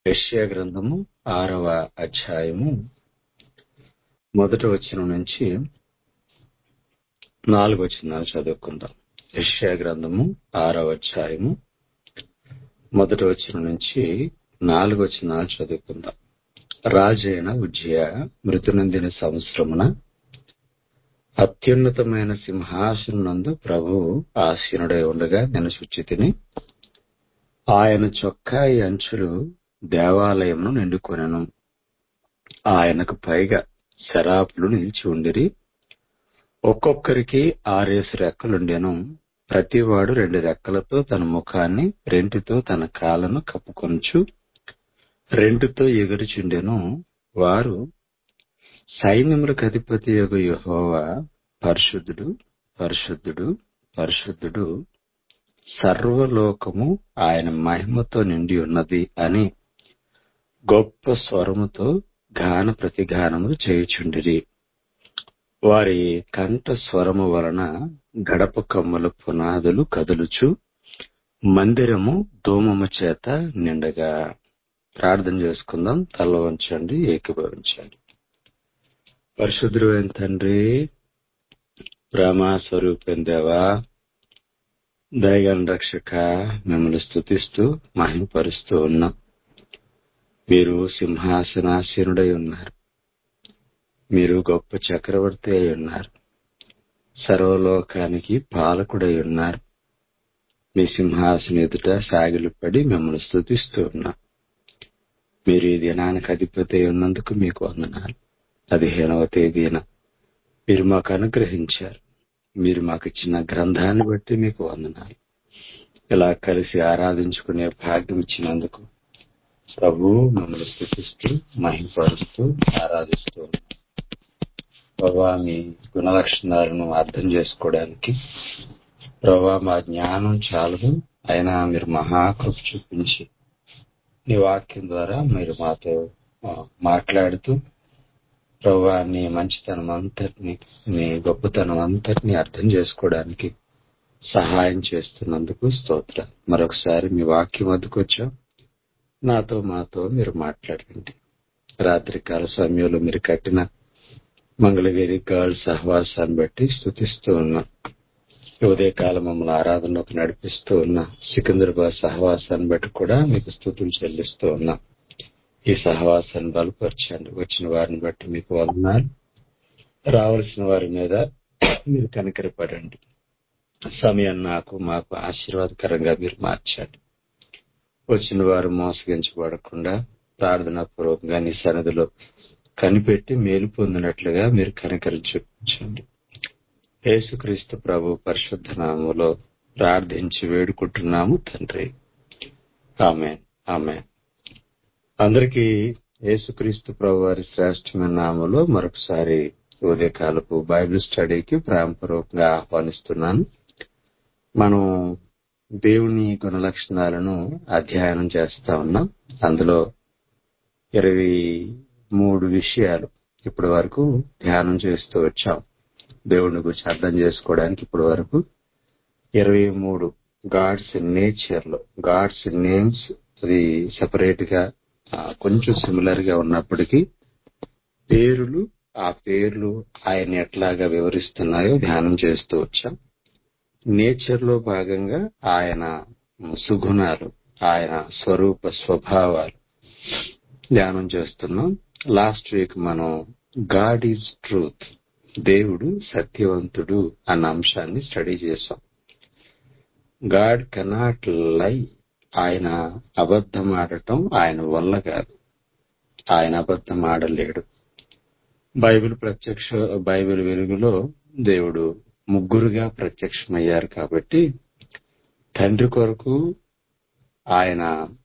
యెషయా గ్రంథము ఆరవ అధ్యాయము మొదటి వచనం నుంచి నాలుగు వచనాలు చదువుకుందాం యెషయా గ్రంథము ఆరవ అధ్యాయము మొదటి వచనం నుంచి నాలుగు వచనాలు చదువుకుందాం రాజైన ఉజ్జయ మృతి నొందిన సంవత్సరమున అత్యున్నతమైన సింహాసనందు ప్రభువు ఆసీనుడై ఉండగా నేను సుచితిని ఆయన చొక్కాయి అంచులు దేవాలయమును నిండుకొనెను ఆయనకు పైగా శరాపులు నిలిచి ఉండిరి ఒక్కొక్కరికి ఆరేసి రెక్కలుండెను ప్రతివాడు రెండు రెక్కలతో తన ముఖాన్ని రెంటితో తన కాళ్ళను కప్పుకొనుచు రెంటితో ఎగురుచుండెను వారు సైన్యములకు అధిపతి యొక్క యెహోవా పరిశుద్ధుడు పరిశుద్ధుడు పరిశుద్ధుడు సర్వలోకము ఆయన మహిమతో నిండి ఉన్నది అని గొప్ప స్వరముతో గాన ప్రతిగానములు చేయుచుండిరి వారి కంఠ స్వరము వలన గడప కమ్ముల పునాదులు కదులుచు మందిరము ధూమము చేత నిండగా ప్రార్థన చేసుకుందాం తల వంచండి ఏకీభవించండి పరిశుద్ధుడు తండ్రి ప్రేమ స్వరూపం దేవా దయగల రక్షక మిమ్మల్ని స్థుతిస్తూ మహింపరుస్తూ ఉన్నాం మీరు సింహాసనాసీనుడై ఉన్నారు మీరు గొప్ప చక్రవర్తి అయి ఉన్నారు సర్వలోకానికి పాలకుడై ఉన్నారు మీ సింహాసన ఎదుట సాగిలు పడి మిమ్మల్ని స్థుతిస్తూ ఉన్నాం మీరు ఈ దినానికి అధిపతి అయి ఉన్నందుకు మీకు వందనాలు పదిహేనవ తేదీన మీరు మాకు అనుగ్రహించారు మీరు మాకు ఇచ్చిన గ్రంథాన్ని బట్టి మీకు వందనాలు ఇలా కలిసి ఆరాధించుకునే భాగ్యం ఇచ్చినందుకు ప్రభు మమ్మల్ని స్థుతిస్తూ మహింపరుస్తూ ఆరాధిస్తూ ప్రభా మీ గుణలక్షణాలను అర్థం చేసుకోవడానికి ప్రభా మా జ్ఞానం చాలదు అయినా మీరు మహాకృప చూపించి నీ వాక్యం ద్వారా మీరు మాతో మాట్లాడుతూ ప్రభా నీ మంచితనం అంతటిని నీ గొప్పతనం అంతటిని అర్థం చేసుకోవడానికి సహాయం చేస్తున్నందుకు స్తోత్ర మరొకసారి మీ వాక్యం వద్దకు వచ్చాం నాతో మాతో మీరు మాట్లాడండి రాత్రికాల సమయంలో మీరు కట్టిన మంగళగిరి గర్ల్స్ సహవాసాన్ని బట్టి స్థుతిస్తూ ఉన్నాం ఉదయకాలం మమ్మల్ని ఆరాధనలోకి నడిపిస్తూ ఉన్న సికింద్రాబాద్ సహవాసాన్ని బట్టి కూడా మీకు స్థుతులు చెల్లిస్తూ ఉన్నాం ఈ సహవాసాన్ని బలపరచండి వచ్చిన వారిని బట్టి మీకు వందనాలు రావాల్సిన వారి మీద మీరు కనికరపడండి సమయం నాకు మాకు ఆశీర్వాదకరంగా మీరు మార్చండి వచ్చిన వారు మోసగించబడకుండా ప్రార్థనా పూర్వకంగా నీ సన్నిధిలో కనిపెట్టి మేలు పొందినట్లుగా మీరు కనికరం చూపించండి యేసుక్రీస్తు ప్రభు పరిశుద్ధ నామంలో ప్రార్థించి వేడుకుంటున్నాము తండ్రి ఆమె ఆమె అందరికీ యేసుక్రీస్తు ప్రభు వారి శ్రేష్టమైన నామంలో మరొకసారి ఉదయకాలపు బైబిల్ స్టడీకి ప్రేమపూర్వకంగా ఆహ్వానిస్తున్నాను మనం దేవుని గుణలక్షణాలను అధ్యయనం చేస్తా ఉన్నాం అందులో ఇరవై మూడు విషయాలు ఇప్పటి వరకు ధ్యానం చేస్తూ వచ్చాం దేవుడిని గురించి అర్థం చేసుకోవడానికి ఇప్పటి వరకు ఇరవై మూడు గాడ్స్ నేచర్ లో గాడ్స్ నేమ్స్ అది సెపరేట్ గా కొంచెం సిమిలర్ గా ఉన్నప్పటికీ పేరులు ఆ పేర్లు ఆయన ఎట్లాగా వివరిస్తున్నాయో ధ్యానం చేస్తూ వచ్చాం నేచర్ లో భాగంగా ఆయన సుగుణాలు ఆయన స్వరూప స్వభావాలు ధ్యానం చేస్తున్నాం లాస్ట్ వీక్ మనం గాడ్ ఈజ్ ట్రూత్ దేవుడు సత్యవంతుడు అన్న అంశాన్ని స్టడీ చేశాం గాడ్ కెనాట్ లై ఆయన అబద్ధం ఆడటం ఆయన వల్ల కాదు ఆయన అబద్ధం ఆడలేడు బైబిల్ ప్రత్యక్ష బైబిల్ వెలుగులో దేవుడు ముగ్గురుగా ప్రత్యక్షమయ్యారు కాబట్టి తండ్రి కొరకు ఆయన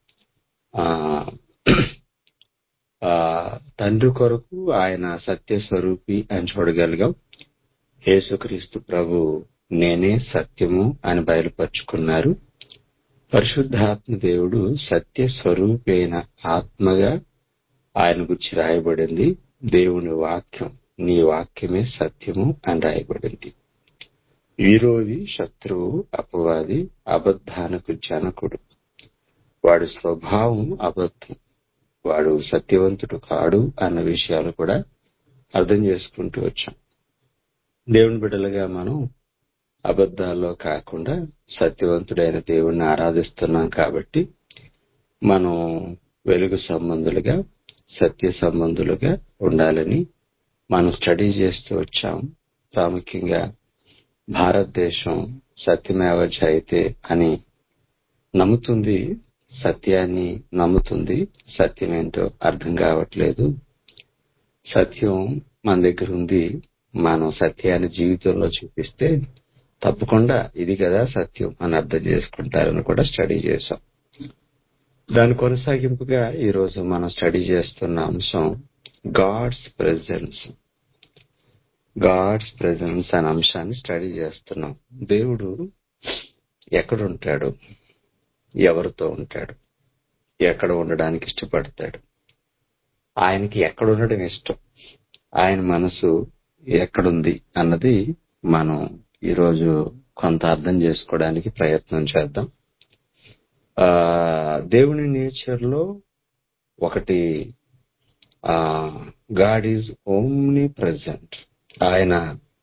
తండ్రి కొరకు ఆయన సత్య స్వరూపి అని చూడగలిగాం యేసుక్రీస్తు ప్రభు నేనే సత్యము అని బయలుపరుచుకున్నారు పరిశుద్ధాత్మ దేవుడు సత్య స్వరూపి అయిన ఆత్మగా ఆయన గురించి రాయబడింది దేవుని వాక్యం నీ వాక్యమే సత్యము అని రాయబడింది విరోధి శత్రువు అపవాది అబద్ధానికి జనకుడు వాడి స్వభావం అబద్ధం వాడు సత్యవంతుడు కాడు అన్న విషయాలు కూడా అర్థం చేసుకుంటూ వచ్చాం దేవుని బిడ్డలుగా మనం అబద్ధాల్లో కాకుండా సత్యవంతుడైన దేవుణ్ణి ఆరాధిస్తున్నాం కాబట్టి మనం వెలుగు సంబంధులుగా సత్య సంబంధులుగా ఉండాలని మనం స్టడీ చేస్తూ వచ్చాం ప్రాముఖ్యంగా భారతదేశం సత్యమేవ జయతే అని నమ్ముతుంది సత్యాన్ని నమ్ముతుంది సత్యం ఏంటో అర్థం కావట్లేదు సత్యం మన దగ్గర ఉంది మనం సత్యాన్ని జీవితంలో చూపిస్తే తప్పకుండా ఇది కదా సత్యం అని అర్థం చేసుకుంటారని కూడా స్టడీ చేశాం దాని కొనసాగింపుగా ఈరోజు మనం స్టడీ చేస్తున్న అంశం గాడ్స్ ప్రెజెన్స్ గాడ్స్ ప్రెజెన్స్ అనే అంశాన్ని స్టడీ చేస్తున్నాం దేవుడు ఎక్కడుంటాడు ఎవరితో ఉంటాడు ఎక్కడ ఉండడానికి ఇష్టపడతాడు ఆయనకి ఎక్కడ ఉండడం ఇష్టం ఆయన మనసు ఎక్కడుంది అన్నది మనం ఈరోజు కొంత అర్థం చేసుకోవడానికి ప్రయత్నం చేద్దాం ఆ దేవుని నేచర్ లో ఒకటి ఆ గాడ్ ఈజ్ ఓమ్ని ప్రజెంట్ ఆయన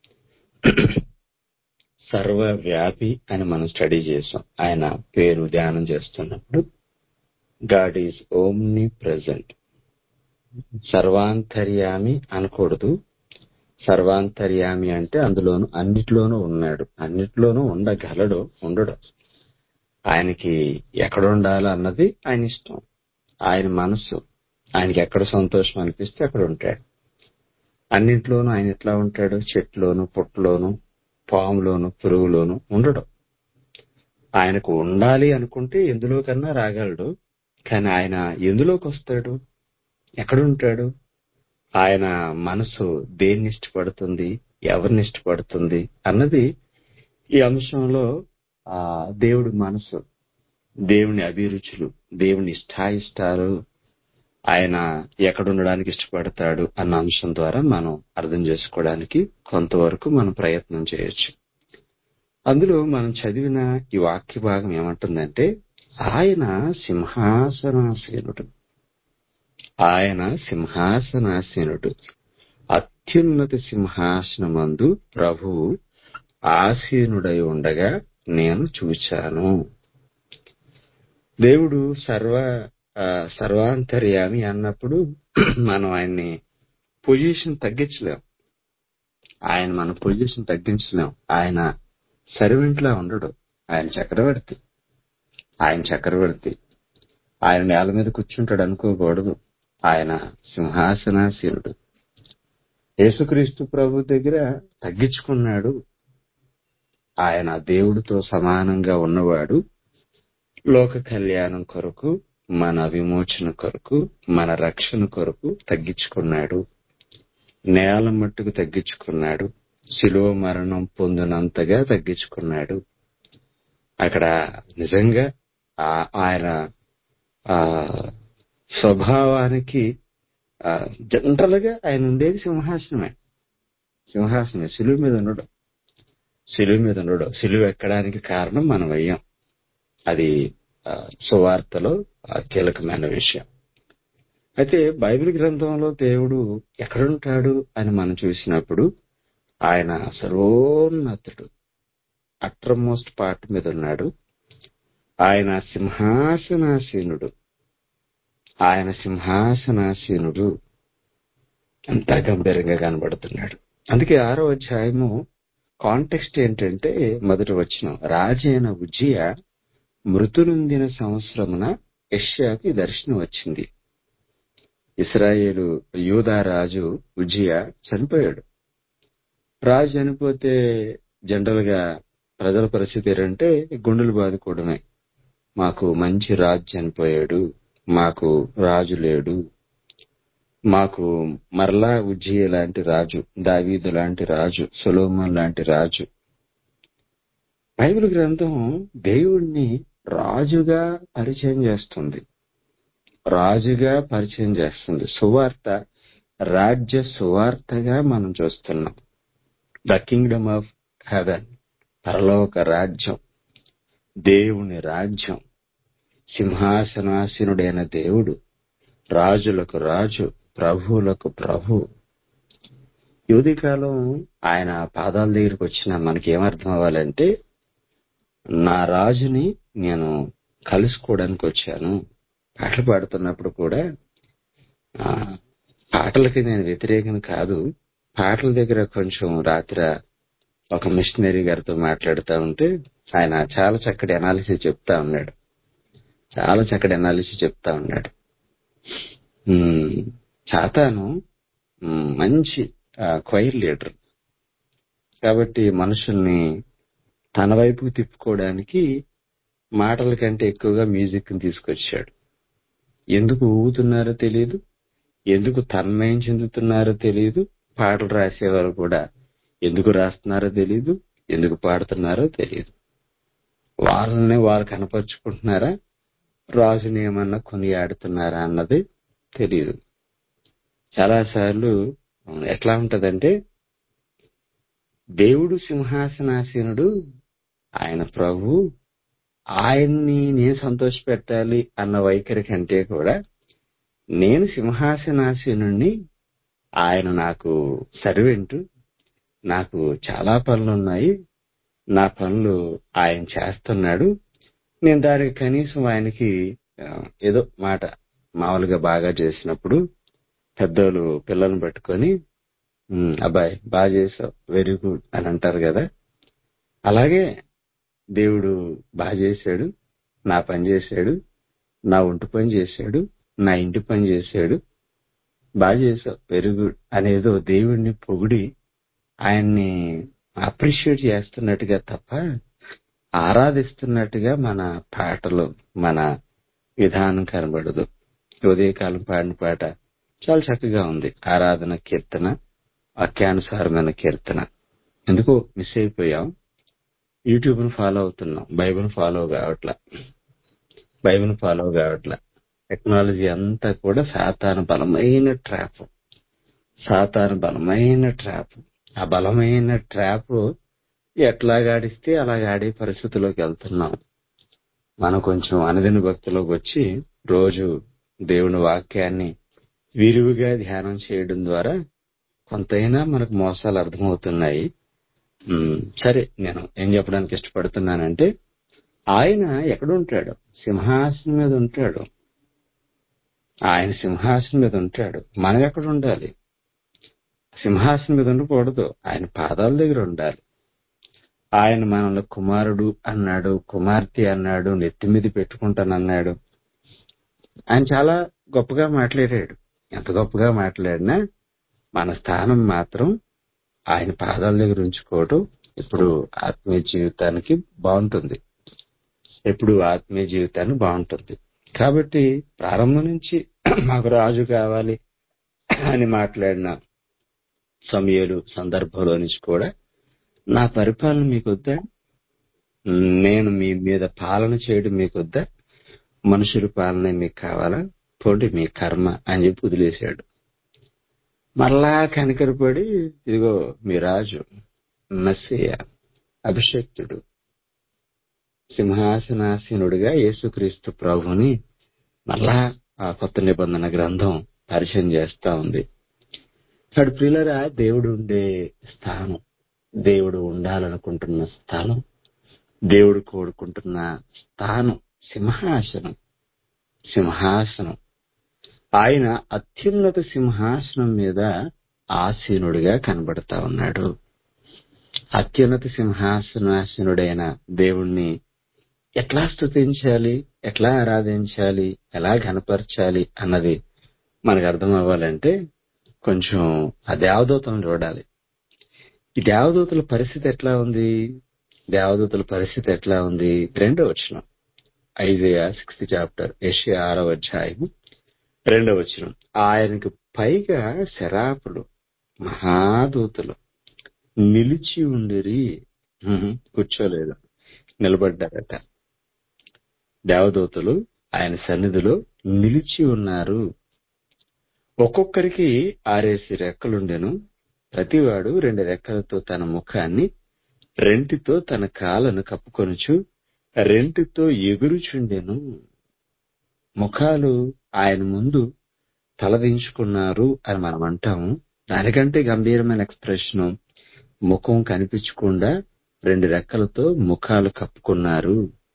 సర్వవ్యాపి అని మనం స్టడీ చేసాం ఆయన పేరు ధ్యానం చేస్తున్నప్పుడు గాడ్ ఈజ్ ఓమ్ని ప్రజెంట్ సర్వాంతర్యామి అనకూడదు సర్వాంతర్యామి అంటే అందులోను అన్నిట్లోనూ ఉన్నాడు అన్నిట్లోనూ ఉండగలడు ఉండడు ఆయనకి ఎక్కడ ఉండాలో అన్నది ఆయన ఇష్టం ఆయన మనసు ఆయనకి ఎక్కడ సంతోషం అనిపిస్తే అక్కడ ఉంటాడు అన్నింట్లోనూ ఆయన ఎట్లా ఉంటాడు చెట్లోను పుట్టలోను పాములోను పురుగులోను ఉండడు ఆయనకు ఉండాలి అనుకుంటే ఎందులో కన్నా రాగలడు కానీ ఆయన ఎందులోకి వస్తాడు ఎక్కడుంటాడు ఆయన మనసు దేన్ని ఇష్టపడుతుంది ఎవరిని ఇష్టపడుతుంది అన్నది ఈ అంశంలో ఆ దేవుడి మనసు దేవుని అభిరుచులు దేవుని ఇష్టాయిష్టాలు ఆయన ఎక్కడ ఉండడానికి ఇష్టపడతాడు అన్న అంశం ద్వారా మనం అర్థం చేసుకోవడానికి కొంతవరకు మనం ప్రయత్నం చేయొచ్చు అందులో మనం చదివిన ఈ వాక్య భాగం ఏమంటుందంటే ఆయన సింహాసనాసీనుడు ఆయన సింహాసనాసీనుడు అత్యున్నత సింహాసనమందు ప్రభువు ఆసీనుడై ఉండగా నేను చూచాను దేవుడు సర్వ ఆ, సర్వాంతర్యామి అన్నప్పుడు మనం ఆయన్ని పొజిషన్ తగ్గించలేం ఆయన మన పొజిషన్ తగ్గించలేం ఆయన సర్వెంట్ లా ఉండడు ఆయన చక్రవర్తి ఆయన చక్రవర్తి ఆయన నేల మీద కూర్చుంటాడు అనుకోకూడదు ఆయన సింహాసనాసీనుడు యేసుక్రీస్తు ప్రభు దగ్గర తగ్గించుకున్నాడు ఆయన దేవుడితో సమానంగా ఉన్నవాడు లోక కళ్యాణం కొరకు మన విమోచన కొరకు మన రక్షణ కొరకు తగ్గించుకున్నాడు నేల మట్టుకు తగ్గించుకున్నాడు శిలువ మరణం పొందినంతగా తగ్గించుకున్నాడు అక్కడ నిజంగా ఆ- ఆయన ఆ స్వభావానికి జనరల్ గా ఆయన ఉండేది సింహాసనమే సింహాసనమే శిలువ మీద ఉండడం శిలువ మీద ఉండడం శిలువ ఎక్కడానికి కారణం మనం అయ్యాం అది ఆ, సువార్తలో ఆ, కీలకమైన విషయం అయితే బైబిల్ గ్రంథంలో దేవుడు ఎక్కడుంటాడు అని మనం చూసినప్పుడు ఆయన సర్వోన్నతుడు అట్రమోస్ట్ పార్ట్ మీద ఉన్నాడు ఆయన సింహాసనాసీనుడు ఆయన సింహాసనాసీనుడు అంతా గంభీరంగా కనబడుతున్నాడు అందుకే ఆరో అధ్యాయము కాంటెక్స్ట్ ఏంటంటే మొదటి వచ్చిన రాజైన ఉజ్జియ మృతులుందిన సంవత్సరమున యెషయాకి దర్శనం వచ్చింది ఇస్రాయేలు యూదా రాజు ఉజ్జియ చనిపోయాడు రాజు చనిపోతే జనరల్ గా ప్రజల పరిస్థితి ఏంటంటే గుండెలు బాదుకోవడమే మాకు మంచి రాజు చనిపోయాడు మాకు రాజు లేడు మాకు మరలా ఉజ్జియ లాంటి రాజు దావీదు లాంటి రాజు సొలోమన్ లాంటి రాజు బైబిల్ గ్రంథం దేవుణ్ణి రాజుగా పరిచయం చేస్తుంది రాజుగా పరిచయం చేస్తుంది సువార్త రాజ్య సువార్తగా మనం చూస్తున్నాం ద కింగ్డమ్ ఆఫ్ హెవెన్ పరలోక రాజ్యం దేవుని రాజ్యం సింహాసనాసీనుడైన దేవుడు రాజులకు రాజు ప్రభువులకు ప్రభు ఈ ఉదయకాలం ఆయన పాదాల దగ్గరికి వచ్చిన మనకి ఏమర్థం అవ్వాలంటే నా రాజుని నేను కలుసుకోవడానికి వచ్చాను పాటలు పాడుతున్నప్పుడు కూడా ఆ, పాటలకి నేను వ్యతిరేకం కాదు పాటల దగ్గర కొంచెం రాత్రి ఒక మిషనరీ గారితో మాట్లాడుతూ ఉంటే ఆయన చాలా చక్కటి అనాలిసిస్ చెప్తా ఉన్నాడు చాలా చక్కటి అనాలిసిస్ చెప్తా ఉన్నాడు ఉమ్, సాతాను ఉమ్, మంచి క్వైర్ లీడర్ కాబట్టి మనుషుల్ని తన వైపుకు తిప్పుకోవడానికి మాటల కంటే ఎక్కువగా మ్యూజిక్ ని తీసుకొచ్చాడు ఎందుకు ఊగుతున్నారో తెలియదు ఎందుకు తన్మయం చెందుతున్నారో తెలియదు పాటలు రాసేవారు కూడా ఎందుకు రాస్తున్నారో తెలియదు ఎందుకు పాడుతున్నారో తెలియదు వాళ్ళని వారు కనపరుచుకుంటున్నారా రాజుని ఏమన్నా కొనియాడుతున్నారా అన్నది తెలియదు చాలాసార్లు ఎట్లా ఉంటదంటే దేవుడు సింహాసనాసీనుడు ఆయన ప్రభు ఆయన్ని నేను సంతోషపెట్టాలి అన్న వైఖరి కంటే కూడా నేను సింహాసనాసీనుణ్ణి ఆయన నాకు సర్వెంట్ నాకు చాలా పనులు ఉన్నాయి నా పనులు ఆయన చేస్తున్నాడు నేను దానికి కనీసం ఆయనకి ఆ, ఏదో మాట మామూలుగా బాగా చేసినప్పుడు పెద్దోళ్ళు పిల్లల్ని పట్టుకొని "ఉమ్, అబ్బాయి బాగా చేసావు వెరీ గుడ్ అని అంటారు కదా అలాగే దేవుడు బాగా చేశాడు నా పని చేశాడు నా ఒంటి పని చేశాడు నా ఇంటి పని చేశాడు బాగా చేసావు వెరీ గుడ్ అనేదో దేవుడిని పొగిడి ఆయన్ని అప్రిషియేట్ చేస్తున్నట్టుగా తప్ప ఆరాధిస్తున్నట్టుగా మన పాటలు మన విధానం కనబడదు ఉదయకాలం పాడిన పాట చాలా చక్కగా ఉంది ఆరాధన కీర్తన వాక్యానుసారమైన కీర్తన ఎందుకో మిస్ అయిపోయాం యూట్యూబ్ ను ఫాలో అవుతున్నాం బైబిల్ ఫాలో కావట్లా బైబిల్ ఫాలో కావట్లా టెక్నాలజీ అంతా కూడా సాతాను బలమైన ట్రాప్ సాతాను బలమైన ట్రాప్ ఆ బలమైన ట్రాప్ ఎట్లా గాడిస్తే అలా ఆడే పరిస్థితిలోకి వెళ్తున్నాం మనం కొంచెం అనదిన భక్తిలోకి వచ్చి రోజు దేవుని వాక్యాన్ని విరివిగా ధ్యానం చేయడం ద్వారా కొంతైనా మనకు మోసాలు అర్థమవుతున్నాయి ఉమ్, సరే నేను ఏం చెప్పడానికి ఇష్టపడుతున్నానంటే ఆయన ఎక్కడుంటాడు సింహాసనం మీద ఉంటాడు ఆయన సింహాసనం మీద ఉంటాడు మనం ఎక్కడ ఉండాలి సింహాసనం మీద ఉండకూడదు ఆయన పాదాల దగ్గర ఉండాలి ఆయన మనల్ని కుమారుడు అన్నాడు కుమార్తె అన్నాడు నెత్తి మీద పెట్టుకుంటానన్నాడు ఆయన చాలా గొప్పగా మాట్లాడాడు ఎంత గొప్పగా మాట్లాడినా మన స్థానం మాత్రం ఆయన పాదాల దగ్గర ఉంచుకోవడం ఇప్పుడు ఆత్మీయ జీవితానికి బాగుంటుంది ఎప్పుడు ఆత్మీయ జీవితానికి బాగుంటుంది కాబట్టి ప్రారంభం నుంచి మాకు రాజు కావాలి అని మాట్లాడిన సమయాలు సందర్భంలో నుంచి కూడా నా పరిపాలన మీకు వద్దా నేను మీ మీద పాలన చేయడం మీకు వద్దా మనుషుల పాలన మీకు కావాలా పోండి మీ కర్మ అని చెప్పి వదిలేశాడు మరలా కనికరపడి ఇదిగో మీ రాజు మస్సియ అభిషక్తుడు సింహాసనాసీనుడిగా యేసుక్రీస్తు ప్రభుని మరలా ఆ కొత్త నిబంధన గ్రంథం పరిచయం చేస్తా ఉంది ఇక్కడ ప్రియులరా దేవుడు ఉండే స్థానం దేవుడు ఉండాలనుకుంటున్న స్థలం దేవుడు కోరుకుంటున్న స్థానం సింహాసనం సింహాసనం ఆయన అత్యున్నత సింహాసనం మీద ఆసీనుడిగా కనబడతా ఉన్నాడు అత్యున్నత సింహాసనాసీనుడైన దేవుణ్ణి ఎట్లా స్తుతించాలి ఎట్లా ఆరాధించాలి ఎలా కనపరచాలి అన్నది మనకు అర్థం అవ్వాలంటే కొంచెం ఆ దేవదూతలను చూడాలి ఈ దేవదూతల పరిస్థితి ఎట్లా ఉంది దేవదూతల పరిస్థితి ఎట్లా ఉంది రెండో వచనం ఐదయ సిక్స్త్ చాప్టర్ ఏషియా ఆరో అధ్యాయం రెండో వచనం ఆయనకు పైగా శరాపులు మహాదూతలు నిలిచి ఉండిరి ఉహు, కూర్చోలేదు నిలబడ్డారట దేవదూతలు ఆయన సన్నిధిలో నిలిచి ఉన్నారు ఒక్కొక్కరికి ఆరేసి రెక్కలుండెను ప్రతివాడు రెండు రెక్కలతో తన ముఖాన్ని రెంటితో తన కాలను కప్పుకొనుచు రెంటితో ఎగురుచుండెను ముఖాలు ఆయన ముందు తలదించుకున్నారు అని మనం అంటాము దానికంటే గంభీరమైన ఎక్స్ప్రెషన్ ముఖం కనిపించకుండా రెండు రెక్కలతో ముఖాలు కప్పుకున్నారు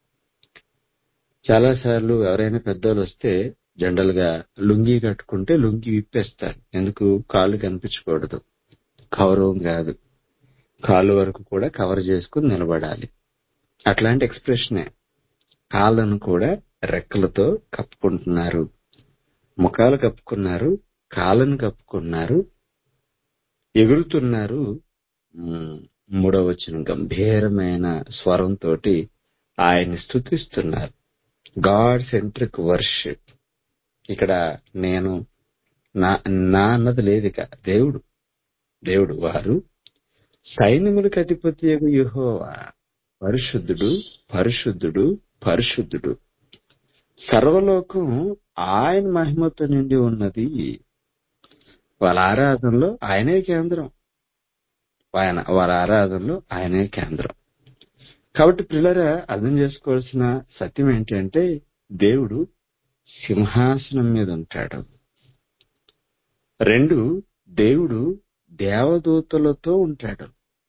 చాలా సార్లు ఎవరైనా పెద్దోళ్ళు వస్తే జనరల్ గా లుంగీ కట్టుకుంటే లుంగీ విప్పేస్తారు ఎందుకు కాళ్ళు కనిపించకూడదు కౌరవం కాదు కాళ్ళు వరకు కూడా కవర్ చేసుకుని నిలబడాలి అట్లాంటి ఎక్స్ప్రెషనే కాళ్ళను కూడా రెక్కలతో కప్పుకుంటున్నారు ముఖాలు కప్పుకున్నారు కాళ్ళను కప్పుకున్నారు ఎగురుతున్నారు ఉమ్, మూడవ వచ్చిన గంభీరమైన స్వరంతో ఆయన్ని స్థుతిస్తున్నారు గాడ్ సెంట్రిక్ వర్షిప్ ఇక్కడ నేను నా నా అన్నది లేదు ఇక దేవుడు దేవుడు వారు సైన్యములకు అధిపతి యెహోవా పరిశుద్ధుడు పరిశుద్ధుడు పరిశుద్ధుడు సర్వలోకం ఆయన మహిమతో నిండి ఉన్నది వాళ్ళ ఆరాధనలో ఆయనే కేంద్రం ఆయన వాళ్ళ ఆరాధనలో ఆయనే కేంద్రం కాబట్టి పిల్లరా అర్థం చేసుకోవాల్సిన సత్యం ఏంటంటే దేవుడు సింహాసనం మీద ఉంటాడు రెండు దేవుడు దేవదూతలతో ఉంటాడు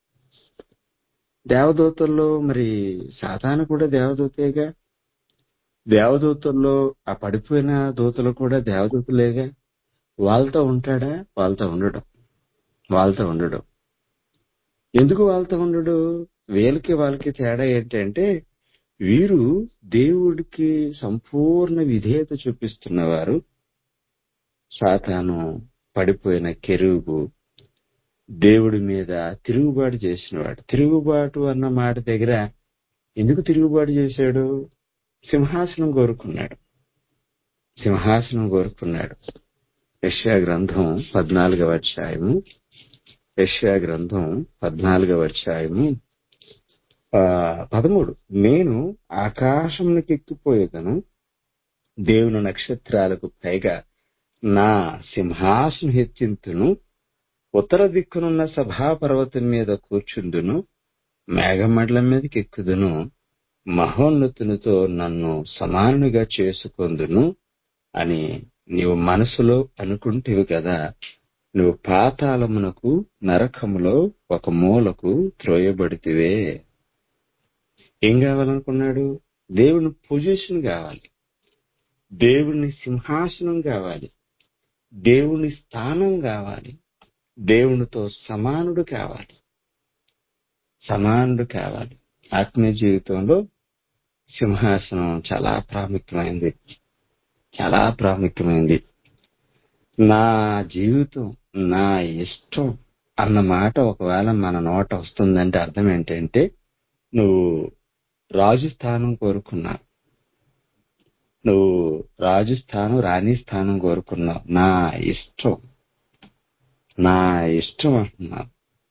దేవదూతల్లో మరి సాతాను కూడా దేవదూతేగా దేవదూతల్లో ఆ పడిపోయిన దూతలు కూడా దేవదూతలేగా వాళ్ళతో ఉంటాడా వాళ్ళతో ఉండడం వాళ్ళతో ఉండడం ఎందుకు వాళ్ళతో ఉండడు వీళ్ళకి వాళ్ళకి తేడా ఏంటంటే వీరు దేవుడికి సంపూర్ణ విధేయత చూపిస్తున్నవారు సాతాను పడిపోయిన కెరుగు దేవుడి మీద తిరుగుబాటు చేసినవాడు తిరుగుబాటు అన్న మాట దగ్గర ఎందుకు తిరుగుబాటు చేశాడు సింహాసనం కోరుకున్నాడు సింహాసనం కోరుకున్నాడు యెషయా గ్రంథం పద్నాలుగవ అధ్యాయము యెషయా గ్రంథం పద్నాలుగవ అధ్యాయము ఆ, పదమూడు నేను ఆకాశంకి ఎక్కిపోయేదను దేవుని నక్షత్రాలకు పైగా నా సింహాసనం హెచ్చింతును ఉత్తర దిక్కునున్న సభాపర్వతం మీద కూర్చుందును మేఘమండలం మీదకి ఎక్కుదును మహోన్నతునితో నన్ను సమానునిగా చేసుకొందును అని నీవు మనసులో అనుకుంటేవి కదా నువ్వు పాతాళమునకు నరకములో ఒక మూలకు త్రోయబడితివే ఏం కావాలనుకున్నాడు దేవుని పొజిషన్ కావాలి దేవుని సింహాసనం కావాలి దేవుని స్థానం కావాలి దేవునితో సమానుడు కావాలి సమానుడు కావాలి ఆత్మీయ జీవితంలో సింహాసనం చాలా ప్రాముఖ్యమైంది చాలా ప్రాముఖ్యమైంది నా జీవితం నా ఇష్టం అన్న మాట ఒకవేళ మన నోట వస్తుందంటే అర్థం ఏంటంటే నువ్వు రాజు స్థానం కోరుకున్నావు నువ్వు రాజు స్థానం రాణి స్థానం కోరుకున్నావు నా ఇష్టం నా ఇష్టం అంటున్నావు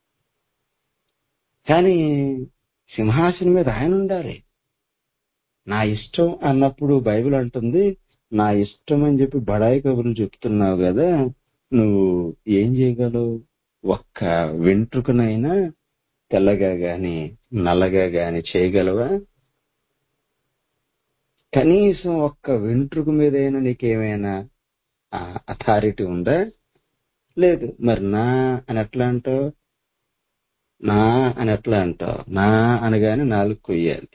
కానీ సింహాసనం మీద ఆయన ఉండాలి నా ఇష్టం అన్నప్పుడు బైబిల్ అంటుంది నా ఇష్టం అని చెప్పి బడాయి కబుర్లు చెప్తున్నావు కదా నువ్వు ఏం చేయగలవు ఒక్క వెంట్రుకనైనా తెల్లగా గాని నల్లగా గాని చేయగలవా కనీసం ఒక్క వెంట్రుక మీదైనా నీకేమైనా అథారిటీ ఉందా లేదు మరి నా అని ఎట్లా అంటావు నా అని ఎట్లా అంటావు నా అనగానే నాలుగు కొయ్యాలి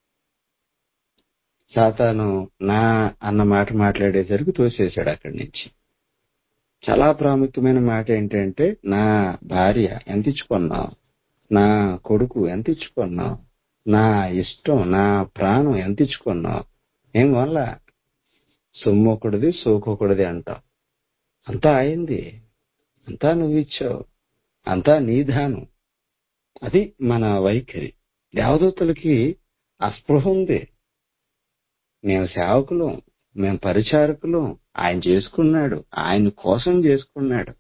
సాతాను నా అన్న మాట మాట్లాడేసరికి తోసేశాడు అక్కడి నుంచి చాలా ప్రాముఖ్యమైన మాట ఏంటంటే నా భార్య ఎంత ఇచ్చుకున్నావు నా కొడుకు ఎంత ఇచ్చుకున్నావు నా ఇష్టం నా ప్రాణం ఎంత ఇచ్చుకున్నావు ఏం వల్ల సొమ్మొకటిది సోకొకటిది అంటావు అంతా అయింది అంతా నువ్వు ఇచ్చావు అంతా నీదానం అది మన వైఖరి దేవదూతలకి అస్పృహ ఉంది మేము సేవకులం మేము పరిచారకులం ఆయన చేసుకున్నాడు ఆయన కోసం చేసుకున్నాడు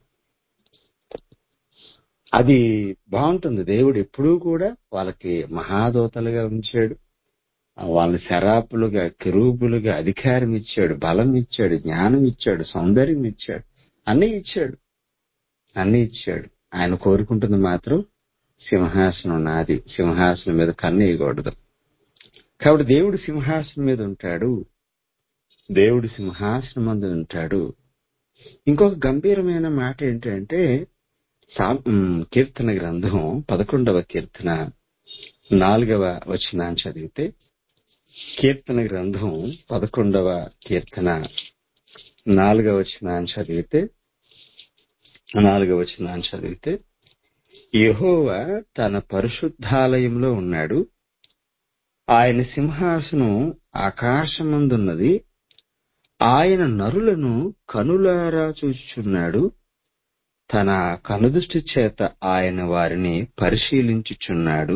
అది బాగుంటుంది దేవుడు ఎప్పుడూ కూడా వాళ్ళకి మహాదోతలుగా ఉంచాడు వాళ్ళని శరాపులుగా కిరూపులుగా అధికారం ఇచ్చాడు బలం ఇచ్చాడు జ్ఞానం ఇచ్చాడు సౌందర్యం ఇచ్చాడు అన్నీ ఇచ్చాడు అన్నీ ఇచ్చాడు ఆయన కోరుకుంటుంది మాత్రం సింహాసనం నాది సింహాసనం మీద కన్నేయకూడదు కాబట్టి దేవుడు సింహాసనం మీద ఉంటాడు దేవుడు సింహాసనం మీద ఉంటాడు ఇంకొక గంభీరమైన మాట ఏంటంటే సా- ఉమ్, కీర్తన గ్రంథం పదకొండవ కీర్తన నాలుగవ వచనాన్ని చదివితే కీర్తన గ్రంథం పదకొండవ కీర్తన నాలుగవ వచనాన్ని చదివితే నాలుగవ వచనాన్ని చదివితే యెహోవా తన పరిశుద్ధాలయంలో ఉన్నాడు ఆయన సింహాసనం ఆకాశమందున్నది ఆయన నరులను కనులారా చూచుచున్నాడు తన కనుదృష్టి చేత ఆయన వారిని పరిశీలించుచున్నాడు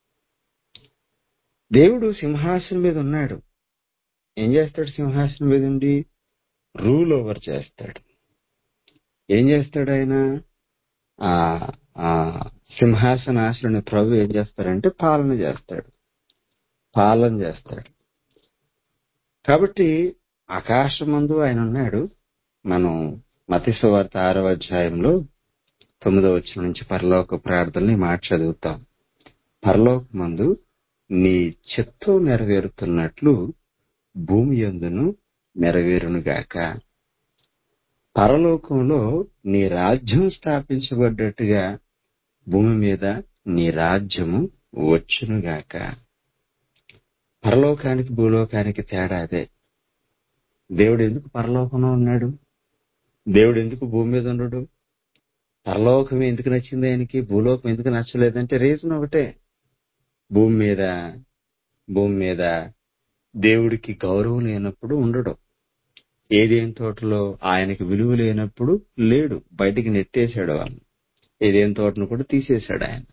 దేవుడు సింహాసనం మీద ఉన్నాడు ఏం చేస్తాడు సింహాసనం మీద ఉండి రూల్ ఓవర్ చేస్తాడు ఏం చేస్తాడు ఆయన ఆ ఆ సింహాసనాశ్రుని ప్రభు ఏం చేస్తాడంటే పాలన చేస్తాడు పాలన చేస్తాడు కాబట్టి ఆకాశమందు ఆయన ఉన్నాడు మనం మతిసువార్త ఆరవ అధ్యాయంలో తొమ్మిదవ వచ్చిన నుంచి పరలోక ప్రార్థనని మాట చదువుతాం పరలోకమందు నీ చిత్తం నెరవేరుతున్నట్లు భూమి యందును నెరవేరునుగాక పరలోకంలో నీ రాజ్యం స్థాపించబడ్డట్టుగా భూమి మీద నీ రాజ్యము వచ్చునుగాక పరలోకానికి భూలోకానికి తేడా అదే దేవుడు ఎందుకు పరలోకంలో ఉన్నాడు దేవుడు ఎందుకు భూమి మీద ఉండడు పరలోకం ఎందుకు నచ్చింది ఆయనకి భూలోకం ఎందుకు నచ్చలేదంటే రీజన్ ఒకటే భూమి మీద భూమి మీద దేవుడికి గౌరవం లేనప్పుడు ఉండడు ఏదేం తోటలో ఆయనకి విలువ లేనప్పుడు లేడు బయటికి నెట్టేశాడు వాళ్ళు ఏదేం తోటను కూడా తీసేశాడు ఆయన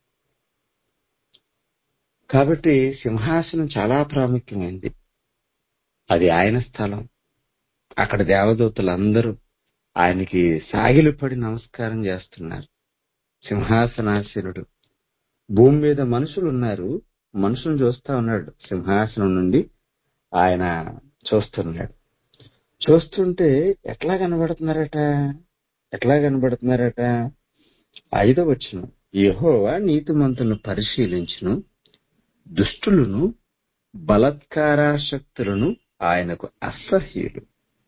కాబట్టి సింహాసనం చాలా ప్రాముఖ్యమైంది అది ఆయన స్థలం అక్కడ దేవదూతలందరూ ఆయనకి సాగిలపడి నమస్కారం చేస్తున్నారు సింహాసనాశనుడు భూమి మీద మనుషులు ఉన్నారు మనుషులను చూస్తా ఉన్నాడు సింహాసనం నుండి ఆయన చూస్తున్నాడు చూస్తుంటే ఎట్లా కనబడుతున్నారట ఎట్లా కనబడుతున్నారట ఐదో వచ్చిన యెహోవా నీతిమంతులను పరిశీలించును దుష్టులను బలత్కారాశక్తులను ఆయనకు అసహ్యులు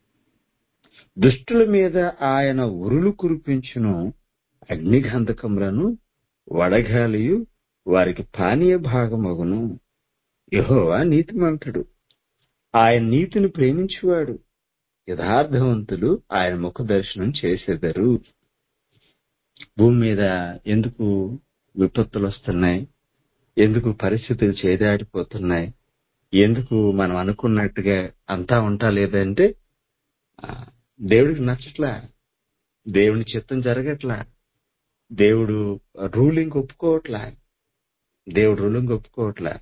దుష్టుల మీద ఆయన ఉరులు కురిపించును అగ్నిగంధకములను వడగాలియు వారికి పానీయ భాగమగును యెహోవా నీతిమంతుడు ఆయన నీతిని ప్రేమించువాడు యథార్థవంతులు ఆయన ముఖ దర్శనం చేసేదరు భూమి మీద ఎందుకు విపత్తులు వస్తున్నాయి ఎందుకు పరిస్థితులు చేదాడిపోతున్నాయి ఎందుకు మనం అనుకున్నట్టుగా అంతా ఉంటా లేదంటే ఆ, దేవుడికి నచ్చట్లా దేవుని చిత్తం జరగట్లా దేవుడు రూలింగ్ ఒప్పుకోవట్లా దేవుడు రూలింగ్ ఒప్పుకోవట్లా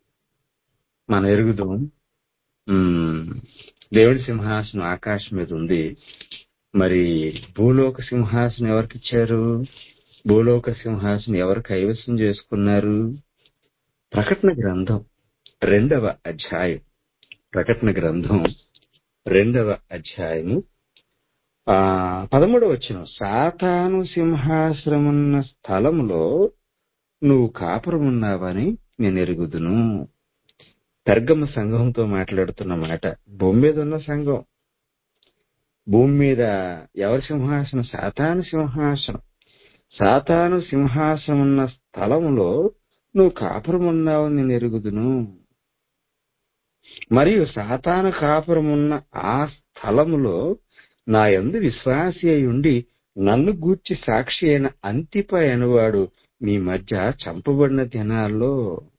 మనం ఎరుగుదాం ఉమ్, దేవుడి సింహాసనం ఆకాశం మీద ఉంది మరి భూలోక సింహాసనం ఎవరికి ఇచ్చారు భూలోక సింహాసనం ఎవరు కైవసం చేసుకున్నారు ప్రకటన గ్రంథం రెండవ అధ్యాయం ప్రకటన గ్రంథం రెండవ అధ్యాయము ఆ పదమూడవ వచ్చిన సాతాను సింహాసనమున్న స్థలములో నువ్వు కాపురమున్నావని నేను ఎరుగుదును పెర్గమ సంఘంతో మాట్లాడుతున్న మాట భూమి మీద ఉన్న సంఘం భూమి మీద ఎవరి సింహాసనం సాతాను సింహాసనం సాతాను సింహాసనం ఉన్న స్థలములో నువ్వు కాపురమున్నావని నేను ఎరుగుదును మరియు సాతాను కాపురమున్న ఆ స్థలములో నా యందు విశ్వాసి అయి ఉండి నన్ను గూర్చి సాక్షి అయిన అంతిప అనువాడు మీ మధ్య చంపబడిన దినాల్లో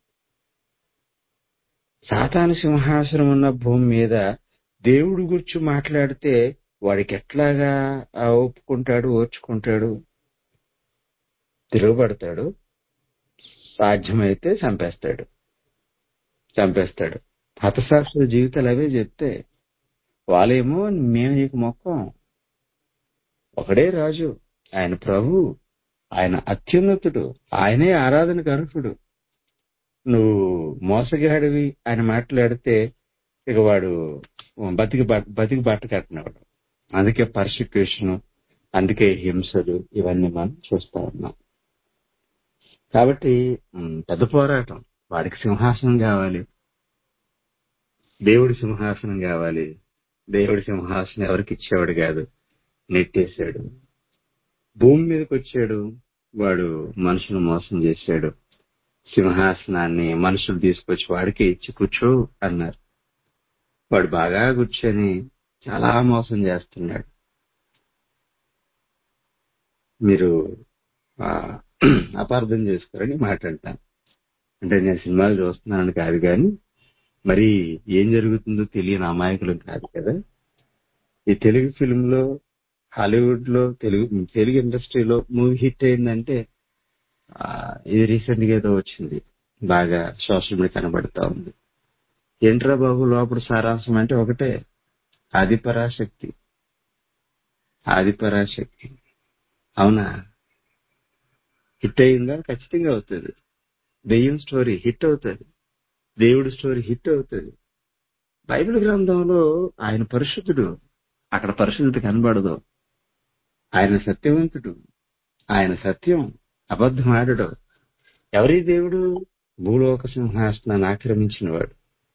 సాతాను సింహాసనం ఉన్న భూమి మీద దేవుడు గురించి మాట్లాడితే వాడికి ఎట్లాగా ఆ ఒప్పుకుంటాడు ఓర్చుకుంటాడు తిరుగుబడతాడు సాధ్యమైతే చంపేస్తాడు చంపేస్తాడు హతసాక్షుల జీవితాలు అవే చెప్తే వాళ్ళేమో మేము నీకు మొక్కం ఒకడే రాజు ఆయన ప్రభు ఆయన అత్యున్నతుడు ఆయనే ఆరాధనకు అర్హుడు నువ్వు మోసగాడివి అని మాట్లాడితే ఇక వాడు బతికి బట్ట- బతికి బట్ట కట్టినవాడు అందుకే పర్సిక్యూషన్ అందుకే హింసలు ఇవన్నీ మనం చూస్తా ఉన్నాం కాబట్టి ఉమ్, పెద్ద పోరాటం వాడికి సింహాసనం కావాలి దేవుడి సింహాసనం కావాలి దేవుడి సింహాసనం ఎవరికి ఇచ్చేవాడు కాదు నెట్టేశాడు భూమి మీదకి వచ్చాడు వాడు మనుషులు మోసం చేశాడు సింహాసనాన్ని మనుషులు తీసుకొచ్చి వాడికి ఇచ్చి కూర్చో అన్నారు వాడు బాగా కూర్చొని చాలా మోసం చేస్తున్నాడు మీరు ఆ, అపార్థం చేసుకోరని మాట అంటాను అంటే నేను సినిమాలు చూస్తున్నానని కాదు కానీ మరి ఏం జరుగుతుందో తెలియని అమాయకులు కాదు కదా ఈ తెలుగు ఫిల్మ్ లో హాలీవుడ్ లో తెలుగు తెలుగు ఇండస్ట్రీలో మూవీ హిట్ అయిందంటే ఆ, ఇది రీసెంట్ గా ఏదో వచ్చింది బాగా సోషల్ మీడియా కనబడతా ఉంది ఏంట్రా బాబు లోపల సారాంశం అంటే ఒకటే ఆదిపరాశక్తి ఆదిపరాశక్తి అవునా హిట్ అయిందా ఖచ్చితంగా అవుతుంది దెయ్యం స్టోరీ హిట్ అవుతుంది దేవుడి స్టోరీ హిట్ అవుతుంది బైబిల్ గ్రంథంలో ఆయన పరిశుద్ధుడు అక్కడ పరిశుద్ధత కనబడదు ఆయన సత్యవంతుడు ఆయన సత్యం అబద్ధం ఆడడు ఎవరి దేవుడు భూలోక సింహాసనాన్ని ఆక్రమించినవాడు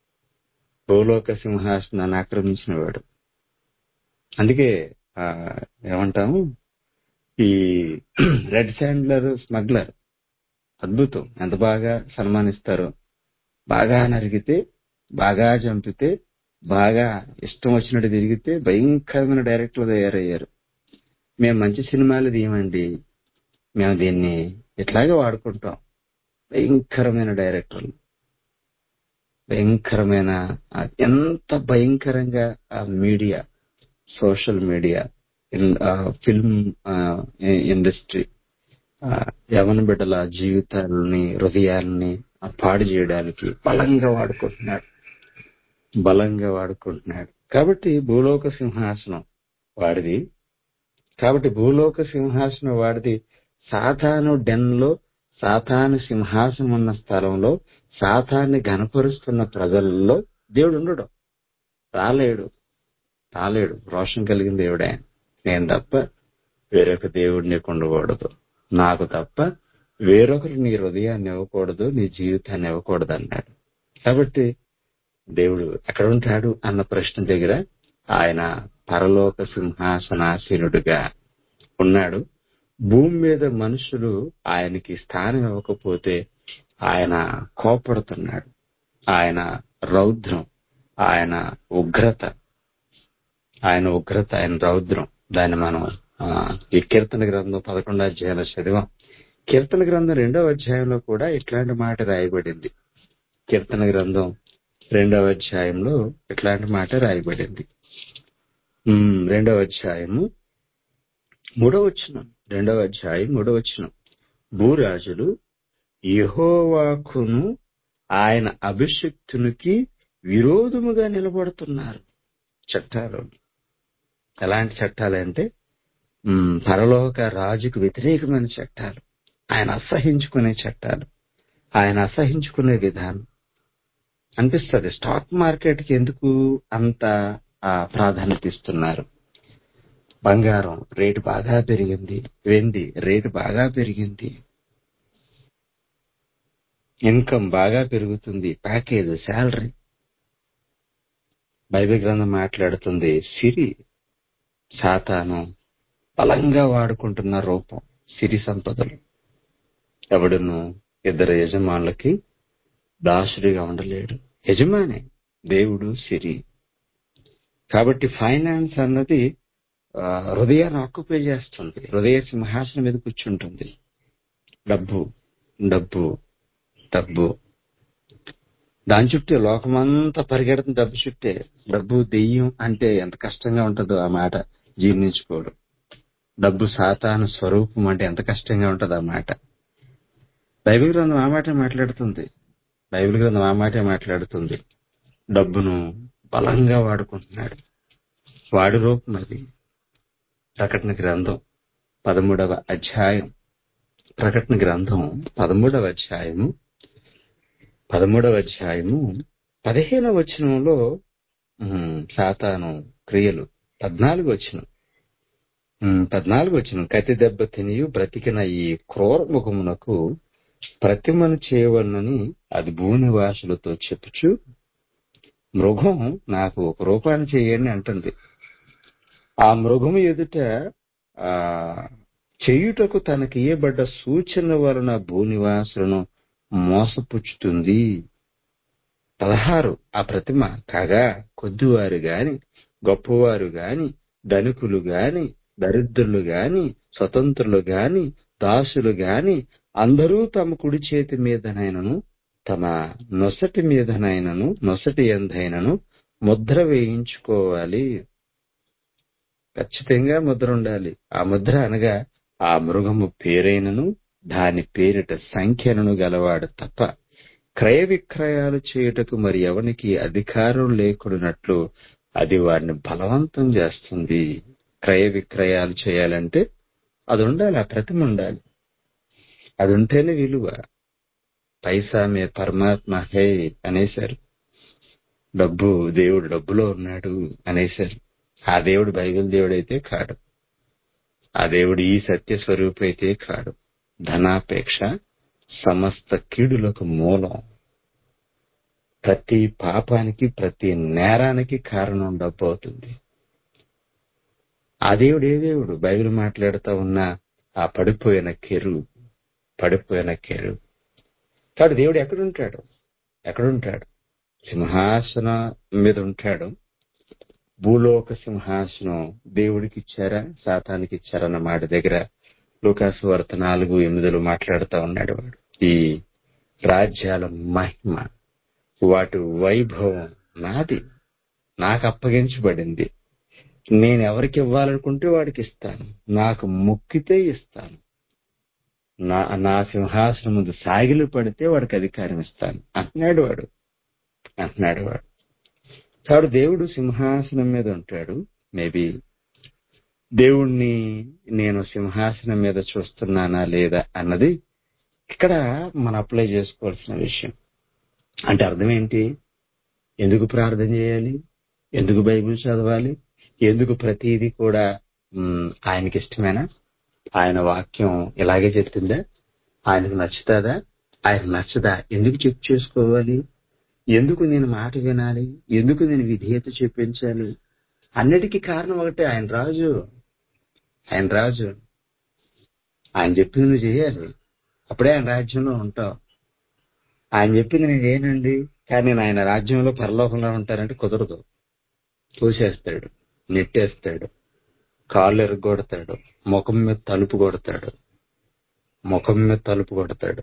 భూలోక సింహాసనాన్ని ఆక్రమించినవాడు అందుకే ఆ, ఏమంటాము ఈ రెడ్ శాండ్లర్ స్మగ్లర్ అద్భుతం ఎంత బాగా సన్మానిస్తారో బాగా నరిగితే బాగా చంపితే బాగా ఇష్టం వచ్చినట్టు తిరిగితే భయంకరమైన డైరెక్టర్లు తయారయ్యారు మేము మంచి సినిమాలు తీయమండి మేము దీన్ని ఇట్లాగే వాడుకుంటాం భయంకరమైన డైరెక్టర్లు భయంకరమైన ఆ, ఎంత భయంకరంగా ఆ మీడియా సోషల్ మీడియా ఇన్- ఆ, ఫిల్మ్ ఆ, ఇ- ఇండస్ట్రీ ఆ, యవన బిడ్డల జీవితాలని హృదయాల్ని ఆ, పాడు చేయడానికి బలంగా వాడుకుంటున్నాడు బలంగా వాడుకుంటున్నాడు కాబట్టి భూలోక సింహాసనం వాడిది కాబట్టి భూలోక సింహాసనం వాడిది సాతాను డెన్ లో సాతాను సింహాసనం ఉన్న స్థలంలో సాతాన్ని గనపరుస్తున్న ప్రజల్లో దేవుడు ఉండడు రాలేడు రాలేడు రోషం కలిగిన దేవుడే ఆయన. నేను తప్ప వేరొక దేవుడు నీకు ఉండకూడదు నాకు తప్ప వేరొకరు నీ హృదయాన్ని ఇవ్వకూడదు నీ జీవితాన్ని ఇవ్వకూడదు అన్నాడు కాబట్టి దేవుడు ఎక్కడ ఉంటాడు అన్న ప్రశ్న దగ్గర ఆయన పరలోక సింహాసనాసీనుడుగా ఉన్నాడు భూమి మీద మనుషులు ఆయనకి స్థానం ఇవ్వకపోతే ఆయన కోపడుతున్నాడు ఆయన రౌద్రం ఆయన ఉగ్రత ఆయన ఉగ్రత ఆయన రౌద్రం దాన్ని మనం ఆ, ఈ కీర్తన గ్రంథం పదకొండో అధ్యాయంలో చదివాం కీర్తన గ్రంథం రెండవ అధ్యాయంలో కూడా ఇట్లాంటి మాట రాయబడింది కీర్తన గ్రంథం రెండవ అధ్యాయంలో ఇట్లాంటి మాట రాయబడింది ఉమ్, రెండవ అధ్యాయము మూడవ వచనం రెండవ అధ్యాయం మూడవ వచనం భూరాజులు యెహోవాకును ఆయన అభిషక్తునికి విరోధముగా నిలబడుతున్నారు చట్టాలు ఎలాంటి చట్టాలు అంటే ఉమ్, పరలోక రాజుకు వ్యతిరేకమైన చట్టాలు ఆయన అసహించుకునే చట్టాలు ఆయన అసహించుకునే విధానం అనిపిస్తుంది స్టాక్ మార్కెట్ కి ఎందుకు అంత ఆ, ప్రాధాన్యత ఇస్తున్నారు బంగారం రేటు బాగా పెరిగింది వెండి రేటు బాగా పెరిగింది ఇన్కమ్ బాగా పెరుగుతుంది ప్యాకేజ్ శాలరీ బైబిల్ గ్రంథం మాట్లాడుతుంది సిరి సాతాను బలంగా వాడుకుంటున్న రూపం సిరి సంపదలు ఎవడును ఇద్దరు యజమానులకి దాసుడిగా ఉండలేడు యజమాని దేవుడు సిరి కాబట్టి ఫైనాన్స్ అన్నది ఆ, హృదయాన్ని ఆక్యుపై చేస్తుంది హృదయ సింహాసనం మీద కూర్చుంటుంది డబ్బు డబ్బు డబ్బు దాని చుట్టే లోకమంతా పరిగెడుతుంది డబ్బు చుట్టే డబ్బు దెయ్యం అంటే ఎంత కష్టంగా ఉంటుందో ఆ మాట జీర్ణించుకోవడం డబ్బు సాతాను స్వరూపం అంటే ఎంత కష్టంగా ఉంటుందో ఆ మాట బైబిల్ గ్రంథం ఆ మాటే మాట్లాడుతుంది బైబిల్ గ్రంథం ఆ మాటే మాట్లాడుతుంది డబ్బును బలంగా వాడుకుంటున్నాడు వాడి రూపం అది ప్రకటన గ్రంథం పదమూడవ అధ్యాయం ప్రకటన గ్రంథం పదమూడవ అధ్యాయము పదమూడవ అధ్యాయము పదిహేనవ వచనంలో ఉమ్, సాతాను క్రియలు పద్నాలుగు వచనం ఉమ్, పద్నాలుగు వచనం కత్తి దెబ్బ తినియు బ్రతికిన ఈ క్రూర ముఖమునకు ప్రతిమను చేయవలనని అది భూనివాసులతో చెప్పుచు మృగం నాకు ఒక రూపాన్ని చేయండి అంటుంది ఆ మృగము ఎదుట ఆ చేయుటకు తనకి ఇయ్యబడ్డ సూచన వలన భూనివాసులను మోసపుచ్చుతుంది పదహారు ఆ ప్రతిమ కాగా కొద్దివారు గాని గొప్పవారు గాని ధనికులు గాని దరిద్రులు గాని స్వతంత్రులు గాని దాసులు గాని అందరూ తమ కుడి చేతి మీదనైనను తమ నొసటి మీదనైనను నొసటి ఎందైనను ముద్ర వేయించుకోవాలి ఖచ్చితంగా ముద్ర ఉండాలి ఆ ముద్ర అనగా ఆ మృగము పేరైనను దాని పేరిట సంఖ్యను గలవాడు తప్ప క్రయ విక్రయాలు చేయుటకు మరి ఎవనికి అధికారం లేకున్నట్లు అది వారిని బలవంతం చేస్తుంది క్రయ విక్రయాలు చేయాలంటే అది ఉండాలి ఆ ప్రతిమ ఉండాలి అది ఉంటేనే విలువ పైసా మే పరమాత్మ హే అనేశారు డబ్బు దేవుడు డబ్బులో ఉన్నాడు అనేశారు ఆ దేవుడు బైబిల్ దేవుడైతే కాడు ఆ దేవుడు ఈ సత్య స్వరూపు అయితే కాడు ధనాపేక్ష సమస్త కీడులకు మూలం ప్రతి పాపానికి ప్రతి నేరానికి కారణం డబ్బు అవుతుంది ఆ దేవుడు ఏ దేవుడు బైబిల్ మాట్లాడుతూ ఉన్న ఆ పడిపోయిన కెరు పడిపోయిన కెరు కాబట్టి దేవుడు ఎక్కడుంటాడు ఎక్కడుంటాడు సింహాసనం మీద ఉంటాడు భూలోక సింహాసనం దేవుడికి ఇచ్చారా సాతానికి ఇచ్చారన్న మాట దగ్గర లూకాసు వార్త నాలుగు ఎనిమిదిలో మాట్లాడుతూ ఉన్నాడు వాడు ఈ రాజ్యాల మహిమ వాటి వైభవం నాది నాకు అప్పగించబడింది నేను ఎవరికి ఇవ్వాలనుకుంటే వాడికి ఇస్తాను నాకు మొక్కితే ఇస్తాను నా నా సింహాసనం ముందు సాగిలు పడితే వాడికి అధికారం ఇస్తాను అంటున్నాడు వాడు అంటున్నాడు వాడు కాబట్టి దేవుడు సింహాసనం మీద ఉంటాడు మేబీ దేవుణ్ణి నేను సింహాసనం మీద చూస్తున్నానా లేదా అన్నది ఇక్కడ మనం అప్లై చేసుకోవాల్సిన విషయం అంటే అర్థం ఏంటి ఎందుకు ప్రార్థన చేయాలి ఎందుకు బైబిల్ చదవాలి ఎందుకు ప్రతిదీ కూడా మ్, ఆయనకి ఇష్టమేనా ఆయన వాక్యం ఇలాగే చెప్తుందా ఆయనకు నచ్చుతుందా ఆయన నచ్చదా ఎందుకు చెక్ చేసుకోవాలి ఎందుకు నేను మాట వినాలి ఎందుకు నేను విధేయత చూపించాలి అన్నిటికీ కారణం ఒకటే ఆయన రాజు ఆయన రాజు ఆయన చెప్పింది నువ్వు చేయాలి అప్పుడే ఆయన రాజ్యంలో ఉంటావు ఆయన చెప్పింది నేను చేయనండి కానీ నేను ఆయన రాజ్యంలో పరలోకంలో ఉంటానంటే కుదరదు తోసేస్తాడు నెట్టేస్తాడు కాళ్ళు ఎరగొడతాడు ముఖం మీద తలుపు కొడతాడు ముఖం మీద తలుపు కొడతాడు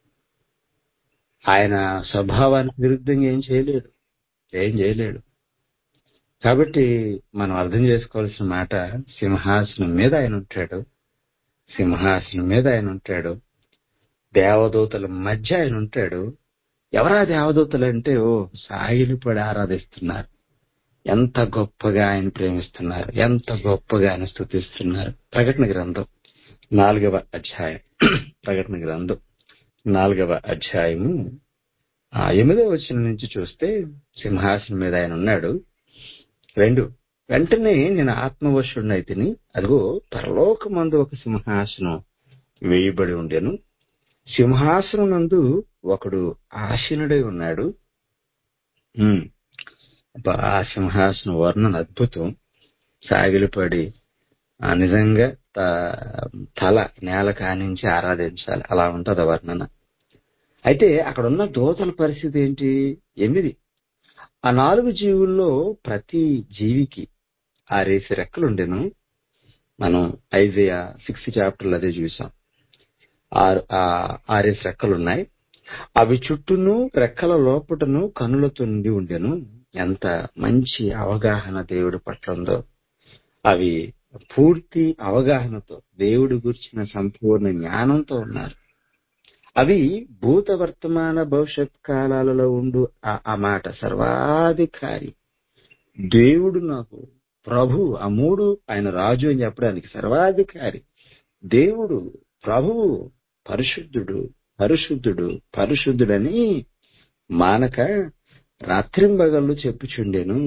ఆయన స్వభావానికి విరుద్ధంగా ఏం చేయలేడు ఏం చేయలేడు కాబట్టి మనం అర్థం చేసుకోవాల్సిన మాట సింహాసనం మీద ఆయన ఉంటాడు సింహాసనం మీద ఆయన ఉంటాడు దేవదూతల మధ్య ఆయన ఉంటాడు ఎవరా దేవదూతలు అంటే ఓ సాయిలు పడి ఆరాధిస్తున్నారు ఎంత గొప్పగా ఆయన ప్రేమిస్తున్నారు ఎంత గొప్పగా ఆయన స్థుతిస్తున్నారు ప్రకటన గ్రంథం నాలుగవ అధ్యాయం ప్రకటన గ్రంథం నాలుగవ అధ్యాయము ఆ ఎనిమిదవ వచనం నుంచి చూస్తే సింహాసనం మీద ఆయన ఉన్నాడు రెండు వెంటనే నేను ఆత్మవశుడినైతిని అదిగో పరలోకమందు ఒక సింహాసనం వేయబడి ఉండెను సింహాసనం నందు ఒకడు ఆసీనుడై ఉన్నాడు ఉమ్. అబ్బా, ఆ సింహాసన వర్ణన అద్భుతం సాగిలిపడి ఆ నిజంగా త- తల నేల కానించి ఆరాధించాలి అలా ఉంటది ఆ వర్ణన అయితే అక్కడ ఉన్న దోతల పరిస్థితి ఏంటి ఎనిమిది ఆ నాలుగు జీవుల్లో ప్రతి జీవికి ఆరేసి రెక్కలు ఉండెను మనం ఐజయా సిక్స్త్ చాప్టర్ అదే చూసాం ఆరు ఆ ఆరేసి రెక్కలు ఉన్నాయి అవి చుట్టూను రెక్కల లోపటను కనులతో నిండి ఉండెను ఎంత మంచి అవగాహన దేవుడి పట్ల ఉందో అవి పూర్తి అవగాహనతో దేవుడి గురించిన సంపూర్ణ జ్ఞానంతో ఉన్నారు అవి భూత వర్తమాన భవిష్యత్ కాలాలలో ఉండు ఆ- ఆ మాట సర్వాధికారి దేవుడు నాకు ప్రభు ఆ మూడు ఆయన రాజు అని చెప్పడానికి సర్వాధికారి దేవుడు ప్రభువు పరిశుద్ధుడు పరిశుద్ధుడు పరిశుద్ధుడని మానక రాత్రింబగళ్ళు చెప్పుచుండెను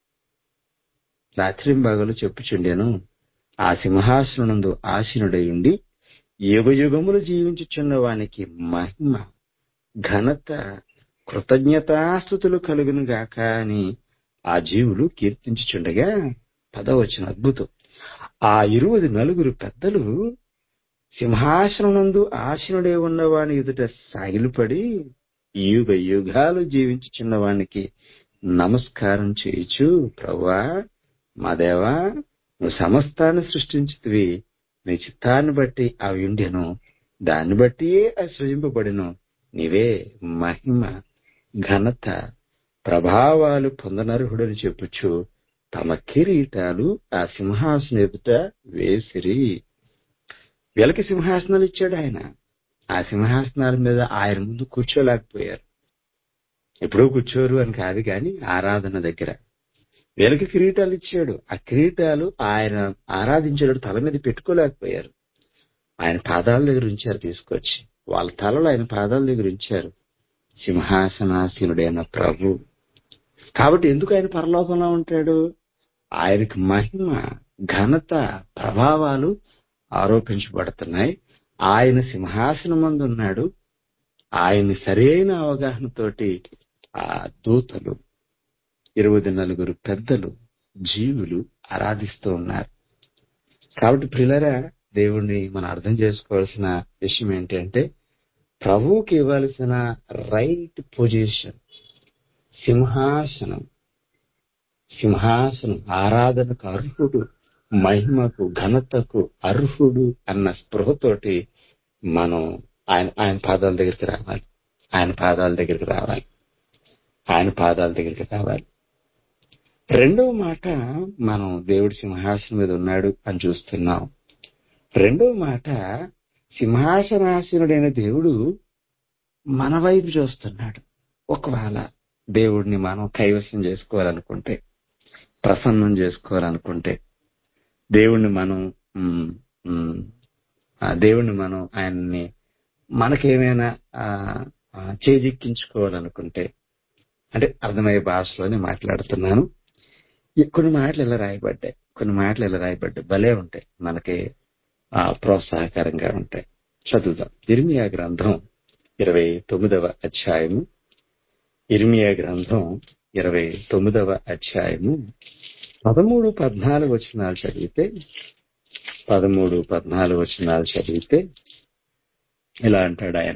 రాత్రింబగళ్ళు చెప్పుచుండెను ఆ సింహాసనందు ఆసీనుడై ఉండి యుగ యుగములు జీవించుచున్న వానికి మహిమ ఘనత కృతజ్ఞతాస్థుతులు కలుగును గాక అని ఆ జీవులు కీర్తించుచుండగా పదవచన అద్భుతం ఆ ఇరువది నలుగురు పెద్దలు సింహాసనమునందు ఆసనుడే ఉన్నవాని ఎదుట సాగిలపడి యుగ యుగాలు జీవించుచున్న వానికి నమస్కారం చేయుచు ప్రవ్వా మా దేవా నువ్వు సమస్తాన్ని సృష్టించితివి నీ చిత్తాన్ని బట్టి అవి ఉండెను దాన్ని బట్టియే అది సృజింపబడిను నీవే మహిమ ఘనత ప్రభావాలు పొందనర్హుడని చెప్పుచు తమ కిరీటాలు ఆ సింహాసనం ఎదుట వేసిరి వీళ్ళకి సింహాసనాలు ఇచ్చాడు ఆయన ఆ సింహాసనాల మీద ఆయన ముందు కూర్చోలేకపోయారు ఎప్పుడో కూర్చోరు అని కాదు కానీ ఆరాధన దగ్గర వీళ్ళకి కిరీటాలు ఇచ్చాడు ఆ కిరీటాలు ఆయన ఆరాధించాడు తల మీద పెట్టుకోలేకపోయారు ఆయన పాదాల దగ్గర ఉంచారు తీసుకొచ్చి వాళ్ళ తలలు ఆయన పాదాల దగ్గర ఉంచారు సింహాసనాసీనుడైన ప్రభు కాబట్టి ఎందుకు ఆయన పరలోకంలో ఉంటాడు ఆయనకు మహిమ ఘనత ప్రభావాలు ఆరోపించబడుతున్నాయి ఆయన సింహాసనం మందు ఉన్నాడు ఆయన్ని సరైన అవగాహనతోటి ఆ దూతలు ఇరవై నలుగురు పెద్దలు జీవులు ఆరాధిస్తూ ఉన్నారు కాబట్టి ప్రిలరా దేవుణ్ణి మనం అర్థం చేసుకోవాల్సిన విషయం ఏంటంటే ప్రభువుకి ఇవ్వాల్సిన రైట్ పొజిషన్ సింహాసనం సింహాసనం ఆరాధనకు అర్హుడు మహిమకు ఘనతకు అర్హుడు అన్న స్పృహతోటి మనం ఆయన ఆయన పాదాల దగ్గరికి రావాలి ఆయన పాదాల దగ్గరికి రావాలి ఆయన పాదాల దగ్గరికి రావాలి రెండవ మాట మనం దేవుడి సింహాసనం మీద ఉన్నాడు అని చూస్తున్నాం రెండవ మాట సింహాసనాసీనుడైన దేవుడు మన వైపు చూస్తున్నాడు ఒకవేళ దేవుడిని మనం కైవసం చేసుకోవాలనుకుంటే ప్రసన్నం చేసుకోవాలనుకుంటే దేవుణ్ణి మనం మ్, మ్, ఆ దేవుణ్ణి మనం ఆయన్ని మనకేమైనా ఆ, ఆ, చేజిక్కించుకోవాలనుకుంటే అంటే అర్థమయ్యే భాషలోనే మాట్లాడుతున్నాను ఈ కొన్ని మాటలు ఇలా రాయబడ్డాయి కొన్ని మాటలు ఇలా రాయబడ్డాయి భలే ఉంటాయి మనకి ఆ, ప్రోత్సాహకరంగా ఉంటాయి చదువుదాం ఇర్మియా గ్రంథం ఇరవై తొమ్మిదవ అధ్యాయము ఇర్మియా గ్రంథం ఇరవై తొమ్మిదవ అధ్యాయము పదమూడు పద్నాలుగు వచనాలు చదివితే పదమూడు పద్నాలుగు వచనాలు చదివితే ఇలా అంటాడు ఆయన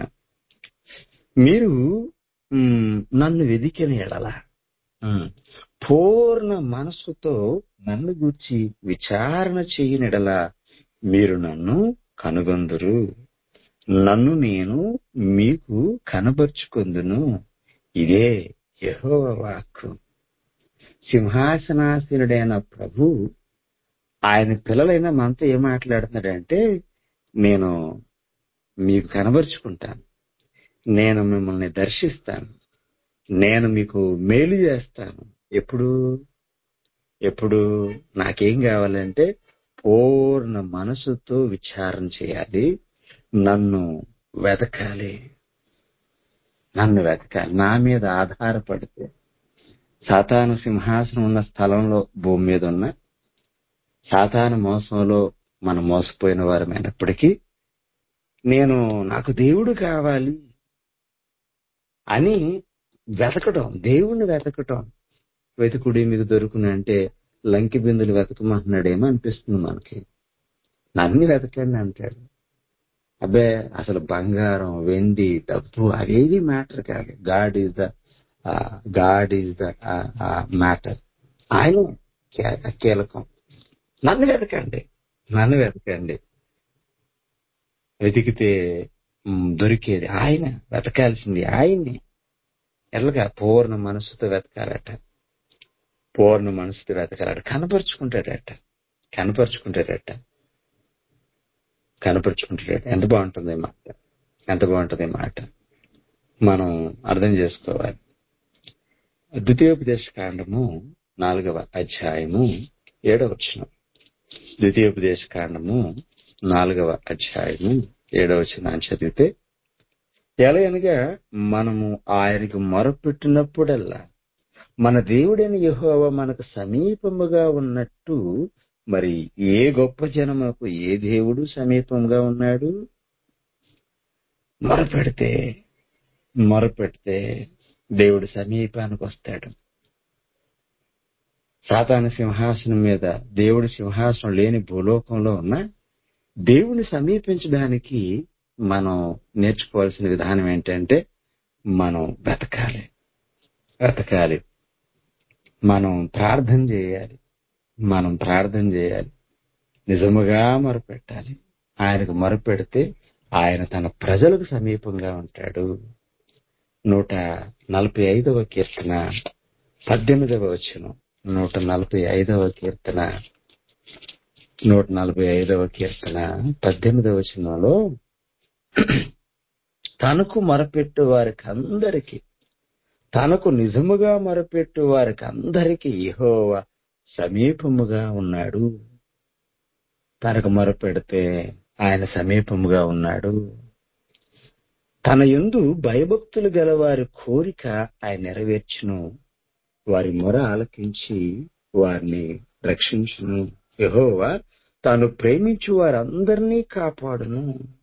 మీరు మ్, నన్ను వెదికిన ఎడల మ్, పూర్ణ మనస్సుతో నన్ను గూర్చి విచారణ చేయనిడల మీరు నన్ను కనుగొందురు నన్ను నేను మీకు కనబరుచుకొందును ఇదే యెహోవా వాక్కు సింహాసనాసీనుడైన ప్రభు ఆయన పిల్లలైన మనతో ఏం మాట్లాడుతున్నాడంటే నేను మీకు కనబరుచుకుంటాను నేను మిమ్మల్ని దర్శిస్తాను నేను మీకు మేలు చేస్తాను ఎప్పుడు ఎప్పుడు నాకేం కావాలంటే పూర్ణ మనసుతో విచారణ చేయాలి నన్ను వెతకాలి నన్ను వెతకాలి నా మీద ఆధారపడితే సాతాను సింహాసనం ఉన్న స్థలంలో భూమి మీద ఉన్న సాతాను మోసంలో మనం మోసపోయిన వారమైనప్పటికీ నేను నాకు దేవుడు కావాలి అని వెతకటం దేవుణ్ణి వెతకటం వెతుకుడి మీకు దొరుకును అంటే లంకి బిందులు వెతకమంటున్నాడేమో అనిపిస్తుంది మనకి నన్ను వెతకండి అంటాడు అబ్బే అసలు బంగారం వెండి డబ్బు అవేది మ్యాటర్ కాదు god is the god is the matter ఆయన కీ- కీలకం నన్ను వెతకండి నన్ను వెతకండి వెతికితే మ్, దొరికేది ఆయన వెతకాల్సింది ఆయన్ని ఎలాగా పూర్ణ మనసుతో వెతకాలట పూర్ణ మనసుతో వెతకాలట కనపరుచుకుంటాడట కనపరుచుకుంటాడట కనపరుచుకుంటాడట ఎంత బాగుంటుంది ఈ మాట ఎంత బాగుంటుంది ఈ మాట మనం అర్థం చేసుకోవాలి ద్వితీయోపదేశ కాండము నాలుగవ అధ్యాయము ఏడవ వచనం ద్వితీయోపదేశ కాండము నాలుగవ అధ్యాయము ఏడవ వచనాన్ని చదివితే ఎలయనగా మనము ఆయనకు మొరపెట్టినప్పుడల్లా మన దేవుడైన యెహోవా మనకు సమీపముగా ఉన్నట్టు మరి ఏ గొప్ప జనముకు ఏ దేవుడు సమీపంగా ఉన్నాడు మొరపెడితే మొరపెడితే దేవుడు సమీపానికి వస్తాడు సాతాను సింహాసనం మీద దేవుడి సింహాసనం లేని భూలోకంలో ఉన్న దేవుని సమీపించడానికి మనం నేర్చుకోవాల్సిన విధానం ఏంటంటే మనం బ్రతకాలి బ్రతకాలి మనం ప్రార్థన చేయాలి మనం ప్రార్థన చేయాలి నిజముగా మొరపెట్టాలి ఆయనకు మొరపెడితే ఆయన తన ప్రజలకు సమీపంగా ఉంటాడు నూట నలభై ఐదవ కీర్తన పద్దెనిమిదవ వచనం నూట నలభై ఐదవ కీర్తన నూట నలభై ఐదవ కీర్తన పద్దెనిమిదవ వచనంలో తనకు మొరపెట్టు వారికి అందరికీ తనకు నిజముగా మొరపెట్టు వారికి అందరికీ యెహోవ సమీపముగా ఉన్నాడు తనకు మొరపెడితే ఆయన సమీపముగా ఉన్నాడు తన యందు భయభక్తులు గల వారి కోరిక ఆయన నెరవేర్చును వారి మొర ఆలకించి వారిని రక్షించును యెహోవా తాను ప్రేమించు వారందరినీ కాపాడును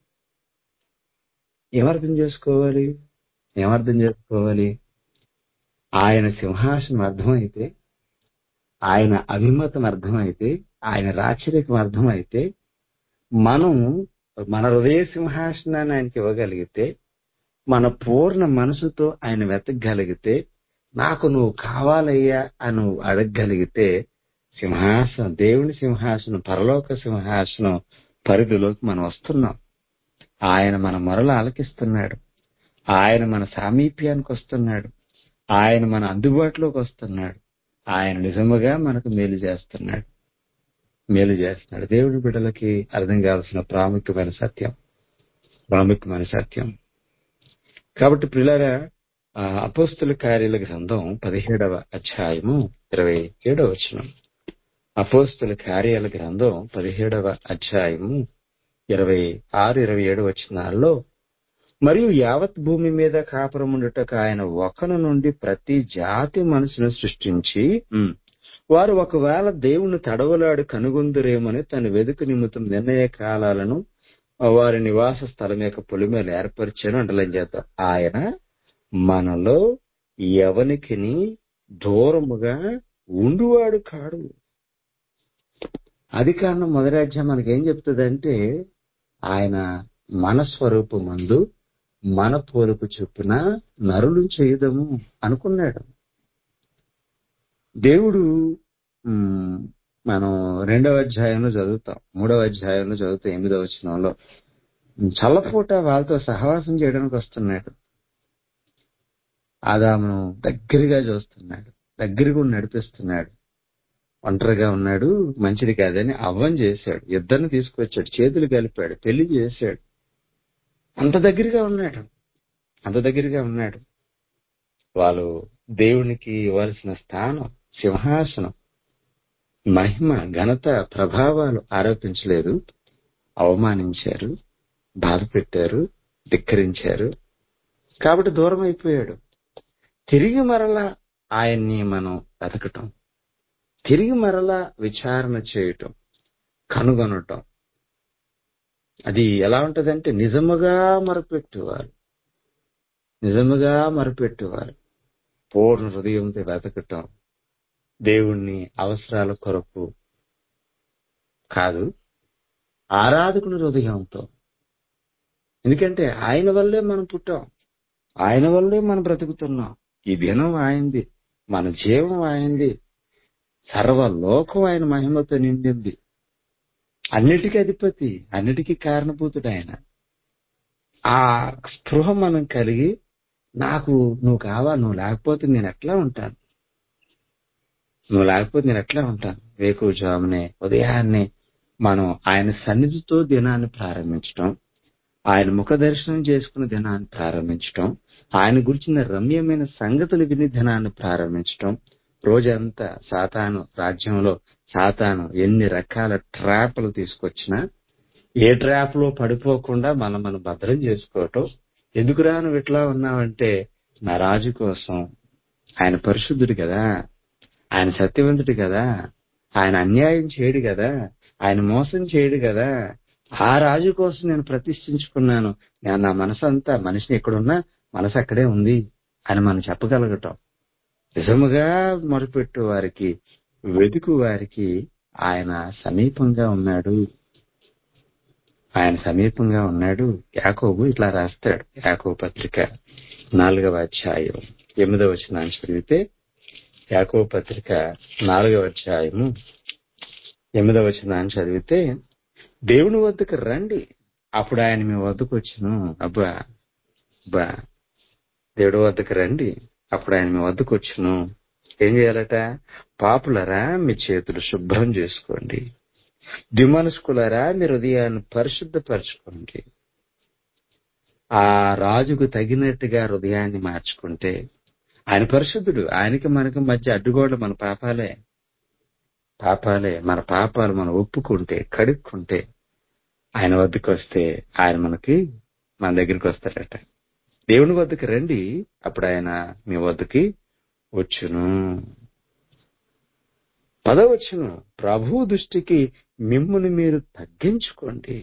ఏమర్థం చేసుకోవాలి ఏమర్థం చేసుకోవాలి ఆయన సింహాసనం అర్థమైతే ఆయన అభిమతం అర్థమైతే ఆయన రాచరికం అర్థమైతే మనం మన హృదయ సింహాసనాన్ని ఆయనకి ఇవ్వగలిగితే మన పూర్ణ మనసుతో ఆయన వెతకగలిగితే నాకు నువ్వు కావాలయ్యా అని నువ్వు అడగగలిగితే సింహాసనం దేవుని సింహాసనం పరలోక సింహాసనం పరిధిలోకి మనం వస్తున్నాం ఆయన మన మొరలు ఆలకిస్తున్నాడు ఆయన మన సామీప్యానికి వస్తున్నాడు ఆయన మన అందుబాటులోకి వస్తున్నాడు ఆయన నిజముగా మనకు మేలు చేస్తున్నాడు మేలు చేస్తున్నాడు దేవుడి బిడ్డలకి అర్థం కావాల్సిన ప్రాముఖ్యమైన సత్యం ప్రాముఖ్యమైన సత్యం కాబట్టి పిల్లరా అపోస్తుల కార్యాల గ్రంథం పదిహేడవ అధ్యాయము ఇరవై ఏడవ వచనం అపోస్తుల కార్యాల గ్రంథం పదిహేడవ అధ్యాయము ఇరవై ఆరు ఇరవై ఏడు వచనాల్లో మరియు యావత్ భూమి మీద కాపురముండుటకు ఆయన ఒకను నుండి ప్రతి జాతి మనసును సృష్టించి ఉమ్, వారు ఒకవేళ దేవుని తడవలాడు కనుగొందురేమని తన వెదుకు నిమిత్తం నిర్ణయ కాలాలను వారి నివాస స్థలం యొక్క పొలిమేలు ఏర్పరిచాను అంటలేం చేద్దాం ఆయన మనలో ఎవనికిని దూరముగా ఉండువాడు కాడు అది కారణం మొదటి అధ్యాయం మనకేం చెప్తుందంటే ఆయన మన స్వరూపమందు మన పోలుపు చొప్పున నరులు చేయదము అనుకున్నాడు దేవుడు మ్, మనం రెండవ అధ్యాయంలో చదువుతాం మూడవ అధ్యాయంలో చదువుతాం ఎనిమిదవ వచనంలో చల్లపూట వాళ్ళతో సహవాసం చేయడానికి వస్తున్నాడు ఆదామును దగ్గరగా చూస్తున్నాడు దగ్గరగా ఉండి నడిపిస్తున్నాడు ఒంటరిగా ఉన్నాడు మంచిది కాదని అవ్వం చేశాడు ఇద్దరిని తీసుకొచ్చాడు చేతులు కలిపాడు పెళ్లి చేశాడు అంత దగ్గరగా ఉన్నాడు అంత దగ్గరగా ఉన్నాడు వాళ్ళు దేవునికి ఇవ్వాల్సిన స్థానం సింహాసనం మహిమ ఘనత ప్రభావాలు ఆరోపించలేదు అవమానించారు బాధ పెట్టారు ధిక్కరించారు కాబట్టి దూరం అయిపోయాడు తిరిగి మరలా ఆయన్ని మనం వెతకటం తిరిగి మరలా విచారణ చేయటం కనుగొనటం అది ఎలా ఉంటదంటే నిజముగా మరపెట్టువారు నిజముగా మరపెట్టువారు పూర్ణ హృదయంతో వెతకటం దేవుణ్ణి అవసరాల కొరకు కాదు ఆరాధకుని హృదయంతో ఎందుకంటే ఆయన వల్లే మనం పుట్టాం ఆయన వల్లే మనం బ్రతుకుతున్నాం ఈ దినం ఆయనది మన జీవం ఆయనది సర్వలోకం ఆయన మహిమతో నిండింది అన్నిటికీ అధిపతి అన్నిటికీ కారణభూతుడు ఆయన ఆ స్పృహ మనం కలిగి నాకు నువ్వు కావాలి నువ్వు లేకపోతే నేను ఎట్లా ఉంటాను నువ్వు లేకపోతే నేను ఎట్లా ఉంటాను వేకువజామునే ఉదయాన్నే మనం ఆయన సన్నిధితో దినాన్ని ప్రారంభించటం ఆయన ముఖ దర్శనం చేసుకున్న దినాన్ని ప్రారంభించటం ఆయన గురించిన రమ్యమైన సంగతులు విని దినాన్ని ప్రారంభించటం రోజంతా సాతాను రాజ్యంలో సాతాను ఎన్ని రకాల ట్రాప్లు తీసుకొచ్చినా ఏ ట్రాప్ లో పడిపోకుండా మనం మనం భద్రం చేసుకోవటం ఎందుకురా నువ్వు ఇట్లా ఉన్నావంటే నా రాజు కోసం ఆయన పరిశుద్ధుడు కదా ఆయన సత్యవంతుడు కదా ఆయన అన్యాయం చేయడు కదా ఆయన మోసం చేయడు కదా ఆ రాజు కోసం నేను ప్రతిష్ఠించుకున్నాను నేను నా మనసు అంతా మనిషిని ఎక్కడున్నా మనసు అక్కడే ఉంది అని మనం చెప్పగలగటం నిజముగా మొరపెట్టు వారికి వెతుకు వారికి ఆయన సమీపంగా ఉన్నాడు ఆయన సమీపంగా ఉన్నాడు యాకోబు ఇట్లా రాస్తాడు యాకోబు పత్రిక నాలుగవ అధ్యాయం ఎనిమిదవ వచనాన్ని చదివితే యాకోబు పత్రిక నాలుగవ అధ్యాయము ఎనిమిదవ వచనాన్ని చదివితే దేవుని వద్దకు రండి అప్పుడు ఆయన మీ వద్దకు వచ్చును అబ్బా అబ్బా దేవుడి వద్దకు రండి అప్పుడు ఆయన మీ వద్దకు వచ్చును ఏం చేయాలట పాపులరా మీ చేతులు శుభ్రం చేసుకోండి దిమనస్కులరా మీ హృదయాన్ని పరిశుద్ధపరచుకోండి ఆ రాజుకు తగినట్టుగా హృదయాన్ని మార్చుకుంటే ఆయన పరిశుద్ధుడు ఆయనకి మనకి మధ్య అడ్డుగోడ మన పాపాలే పాపాలే మన పాపాలు మనం ఒప్పుకుంటే కడుక్కుంటే ఆయన వద్దకు వస్తే ఆయన మనకి మన దగ్గరికి వస్తాడట దేవుని వద్దకు రండి అప్పుడు ఆయన మీ వద్దకి వచ్చును పదవచ్చును ప్రభు దృష్టికి మిమ్ముని మీరు తగ్గించుకోండి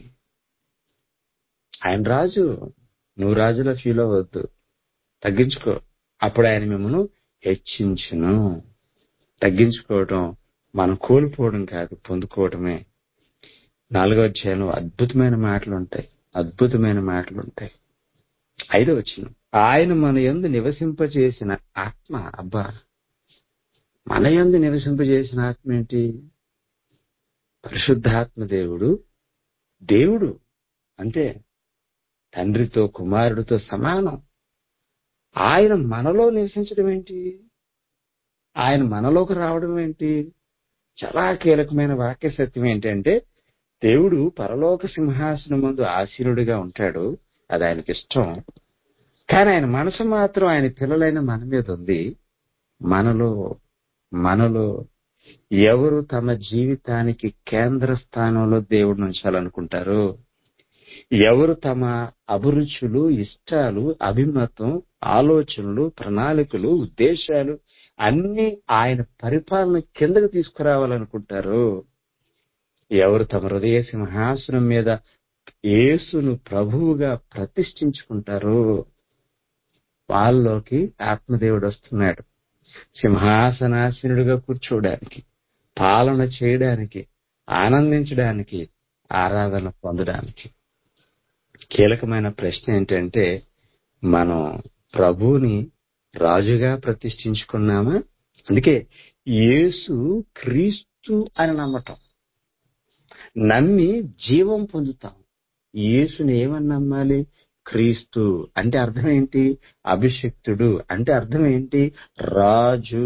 ఆయన రాజు నువ్వు రాజులా ఫీల్ అవ్వద్దు తగ్గించుకో అప్పుడు ఆయన మిమ్మల్ని హెచ్చించును తగ్గించుకోవడం మనం కోల్పోవడం కాదు పొందుకోవడమే నాలుగో అధ్యాయంలో అద్భుతమైన మాటలు ఉంటాయి అద్భుతమైన మాటలు ఉంటాయి ఐదో వచ్చిన ఆయన మన యందు నివసింపజేసిన ఆత్మ అబ్బా మన యందు నివసింపజేసిన ఆత్మ ఏంటి పరిశుద్ధాత్మ దేవుడు దేవుడు అంతే తండ్రితో కుమారుడితో సమానం ఆయన మనలో నివసించడం ఏంటి ఆయన మనలోకి రావడం ఏంటి చాలా కీలకమైన వాక్య సత్యం ఏంటంటే దేవుడు పరలోక సింహాసనం ముందు ఆసీనుడిగా ఉంటాడు అది ఆయనకి ఇష్టం కానీ ఆయన మనసు మాత్రం ఆయన పిల్లలైన మన మీద ఉంది మనలో మనలో ఎవరు తమ జీవితానికి కేంద్ర స్థానంలో దేవుడిని ఉంచాలనుకుంటారో ఎవరు తమ అభిరుచులు ఇష్టాలు అభిమతం ఆలోచనలు ప్రణాళికలు ఉద్దేశాలు అన్ని ఆయన పరిపాలన కిందకు తీసుకురావాలనుకుంటారో ఎవరు తమ హృదయ సింహాసనం మీద యేసును ప్రభువుగా ప్రతిష్ఠించుకుంటారో వాళ్ళలోకి ఆత్మదేవుడు వస్తున్నాడు సింహాసనాసనుడిగా కూర్చోవడానికి పాలన చేయడానికి ఆనందించడానికి ఆరాధన పొందడానికి కీలకమైన ప్రశ్న ఏంటంటే మనం ప్రభువుని రాజుగా ప్రతిష్ఠించుకున్నామా అందుకే యేసు క్రీస్తు అని నమ్మటం నమ్మి జీవం పొందుతాం యేసుని ఏమని నమ్మాలి క్రీస్తు అంటే అర్థం ఏంటి అభిషిక్తుడు అంటే అర్థం ఏంటి రాజు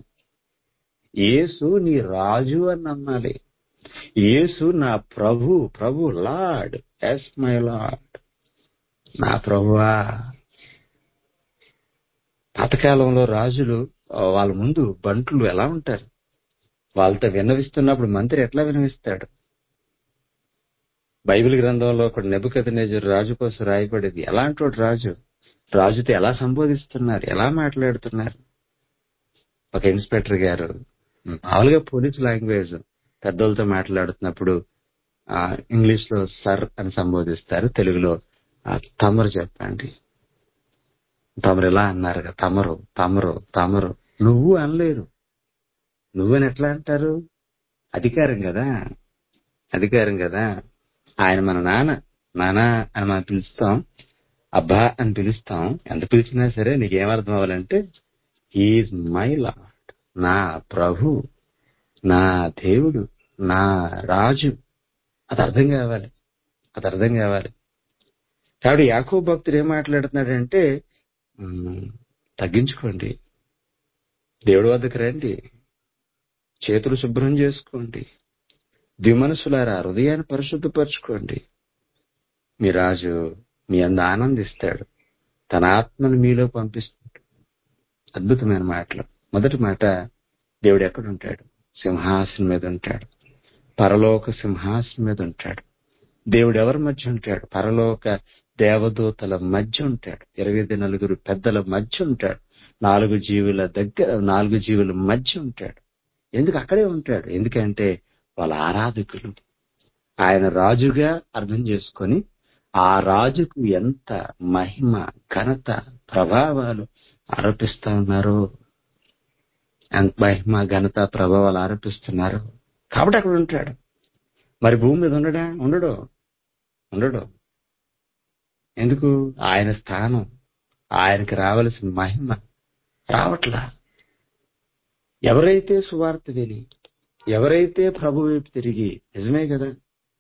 యేసు నీ రాజు అని నమ్మాలి యేసు నా ప్రభు ప్రభు లార్డ్ ఎస్ మై లార్డ్ నా ప్రభువా పాతకాలంలో రాజులు ఆ, వాళ్ళ ముందు బంట్లు ఎలా ఉంటారు వాళ్ళతో విన్నవిస్తున్నప్పుడు మంత్రి ఎట్లా వినవిస్తాడు బైబిల్ గ్రంథంలో ఒక నెబుకథనేజర్ రాజు కోసం రాయబడేది ఎలాంటి వాడు రాజు రాజుతో ఎలా సంబోధిస్తున్నారు ఎలా మాట్లాడుతున్నారు ఒక ఇన్స్పెక్టర్ గారు మామూలుగా పోలీస్ లాంగ్వేజ్ పెద్దలతో మాట్లాడుతున్నప్పుడు ఆ ఇంగ్లీష్ లో సర్ అని సంబోధిస్తారు తెలుగులో ఆ, తమరు చెప్పండి తమరు ఎలా అన్నారు కదా, తమరు తమరు తమరు నువ్వు అనలేరు నువ్వని ఎట్లా అంటారు అధికారం కదా అధికారం కదా ఆయన మన నాన్న నాన్న అని మనం పిలుస్తాం అబ్బా అని పిలుస్తాం ఎంత పిలిచినా సరే నీకేం అర్థం అవ్వాలంటే ఈజ్ మై లాడ్ నా ప్రభు నా దేవుడు నా రాజు అది అర్థం కావాలి అది అర్థం కావాలి కాబట్టి యాకో భక్తుడు ఏం మాట్లాడుతున్నాడంటే "మ్మ్, తగ్గించుకోండి దేవుడి వద్దకు రండి చేతులు శుభ్రం చేసుకోండి ద్విమనసులారా హృదయాన్ని పరిశుద్ధపరచుకోండి మీ రాజు మీ అంద ఆనందిస్తాడు తన ఆత్మను మీలో పంపిస్తాడు అద్భుతమైన మాటలు మొదటి మాట దేవుడు ఎక్కడ ఉంటాడు సింహాసనం మీద ఉంటాడు పరలోక సింహాసనం మీద ఉంటాడు దేవుడు ఎవరి మధ్య ఉంటాడు పరలోక దేవదూతల మధ్య ఉంటాడు ఇరవై ఐదు నలుగురు పెద్దల మధ్య ఉంటాడు నాలుగు జీవుల దగ్గర నాలుగు జీవుల మధ్య ఉంటాడు ఎందుకు అక్కడే ఉంటాడు ఎందుకంటే వాళ్ళ ఆరాధకులు ఆయన రాజుగా అర్థం చేసుకొని ఆ రాజుకు ఎంత మహిమ ఘనత ప్రభావాలు ఆరోపిస్తా ఉన్నారో ఎంత మహిమ ఘనత ప్రభావాలు ఆరోపిస్తున్నారు కాబట్టి అక్కడ ఉంటాడు మరి భూమి మీద ఉండడా ఉండడు ఉండడు ఎందుకు ఆయన స్థానం ఆయనకి రావలసిన మహిమ రావట్లా ఎవరైతే సువార్త విని ఎవరైతే ప్రభు వైపు తిరిగి నిజమే కదా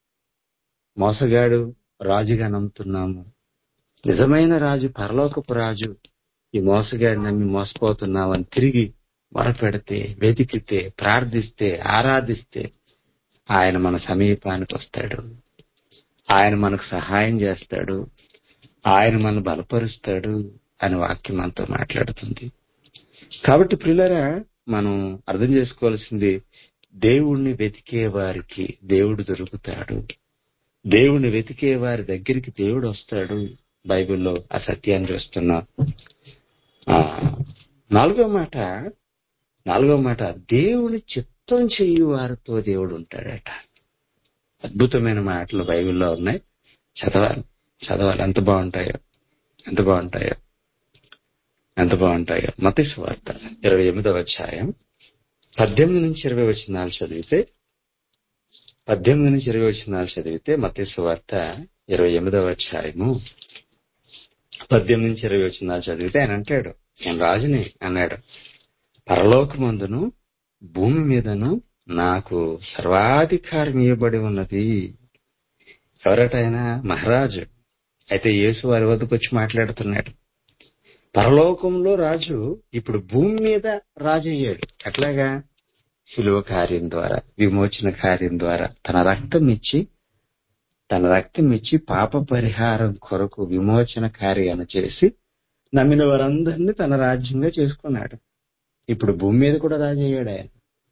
మోసగాడు రాజుగా నమ్ముతున్నాము నిజమైన రాజు పరలోకపు రాజు ఈ మోసగాడిని నమ్మి మోసపోతున్నామని తిరిగి మొరపెడితే వెతికితే ప్రార్థిస్తే ఆరాధిస్తే ఆయన మన సమీపానికి వస్తాడు ఆయన మనకు సహాయం చేస్తాడు ఆయన మన బలపరుస్తాడు అని వాక్యం మనతో మాట్లాడుతుంది కాబట్టి పిల్లరా మనం అర్థం చేసుకోవాల్సింది దేవుణ్ణి వెతికే వారికి దేవుడు దొరుకుతాడు దేవుణ్ణి వెతికే వారి దగ్గరికి దేవుడు వస్తాడు బైబిల్లో ఆ సత్యాన్ని చూస్తున్నాం ఆ, నాలుగో మాట నాలుగో మాట దేవుని చిత్తం చెయ్యి వారితో దేవుడు ఉంటాడట అద్భుతమైన మాటలు బైబిల్లో ఉన్నాయి చదవాలి చదవాలి ఎంత బాగుంటాయో ఎంత బాగుంటాయో ఎంత బాగుంటాయో మత వార్త ఇరవై ఎనిమిదవ అధ్యాయం పద్దెనిమిది నుంచి ఇరవై వచనాలు చదివితే పద్దెనిమిది నుంచి ఇరవై వచనాలు చదివితే మత వార్త ఇరవై ఎనిమిదవ అధ్యాయము పద్దెనిమిది నుంచి ఇరవై వచనాలు చదివితే ఆయన అంటాడు నేను రాజుని అన్నాడు పరలోకమందును భూమి మీదను నాకు సర్వాధికారం ఇవ్వబడి ఉన్నది ఎవరట ఆయన మహారాజు అయితే యేసు వారి వద్దకు వచ్చి మాట్లాడుతున్నాడు పరలోకంలో రాజు ఇప్పుడు భూమి మీద రాజు అయ్యాడు ఎట్లాగా శిలువ కార్యం ద్వారా విమోచన కార్యం ద్వారా తన రక్తం ఇచ్చి తన రక్తం ఇచ్చి పాప పరిహారం కొరకు విమోచన కార్యాన్ని చేసి నమ్మిన వారందరినీ తన రాజ్యంగా చేసుకున్నాడు ఇప్పుడు భూమి మీద కూడా రాజు అయ్యాడు ఆయన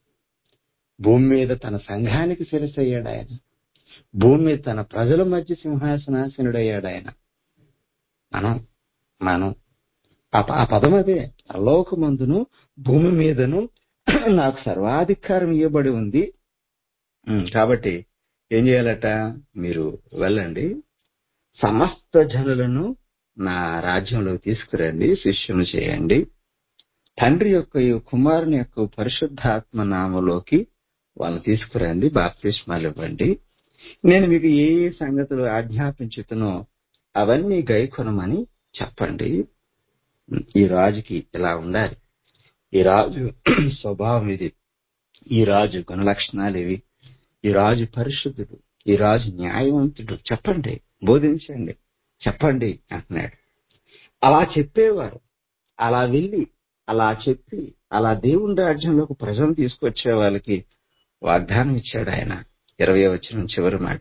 భూమి మీద తన సంఘానికి శిరసయ్యాడు ఆయన భూమి మీద తన ప్రజల మధ్య సింహాసనాసనుడయ్యాడు ఆయన మనం మనం ఆ ప- ఆ పదం అదే పరలోకమందును భూమి మీదను నాకు సర్వాధికారం ఇవ్వబడి ఉంది ఉమ్, కాబట్టి ఏం చేయాలట మీరు వెళ్ళండి సమస్త జనులను నా రాజ్యంలోకి తీసుకురండి శిష్యులు చేయండి తండ్రి యొక్క ఈ కుమారుని యొక్క పరిశుద్ధాత్మ నామలోకి వాళ్ళని తీసుకురండి బాప్తిస్మాలు ఇవ్వండి నేను మీకు ఏ ఏ సంగతులు ఆజ్ఞాపించుతునో అవన్నీ గైకొనమని చెప్పండి ఈ రాజుకి ఇలా ఉండాలి ఈ రాజు స్వభావం ఇది ఈ రాజు గుణ లక్షణాలు ఇవి ఈ రాజు పరిశుద్ధుడు ఈ రాజు న్యాయవంతుడు చెప్పండి బోధించండి చెప్పండి అంటున్నాడు అలా చెప్పేవారు అలా వెళ్ళి అలా చెప్పి అలా దేవుని రాజ్యంలోకి ప్రజలు తీసుకొచ్చే వాళ్ళకి వాగ్దానం ఇచ్చాడు ఆయన ఇరవై వచ్చిన చివరి మాట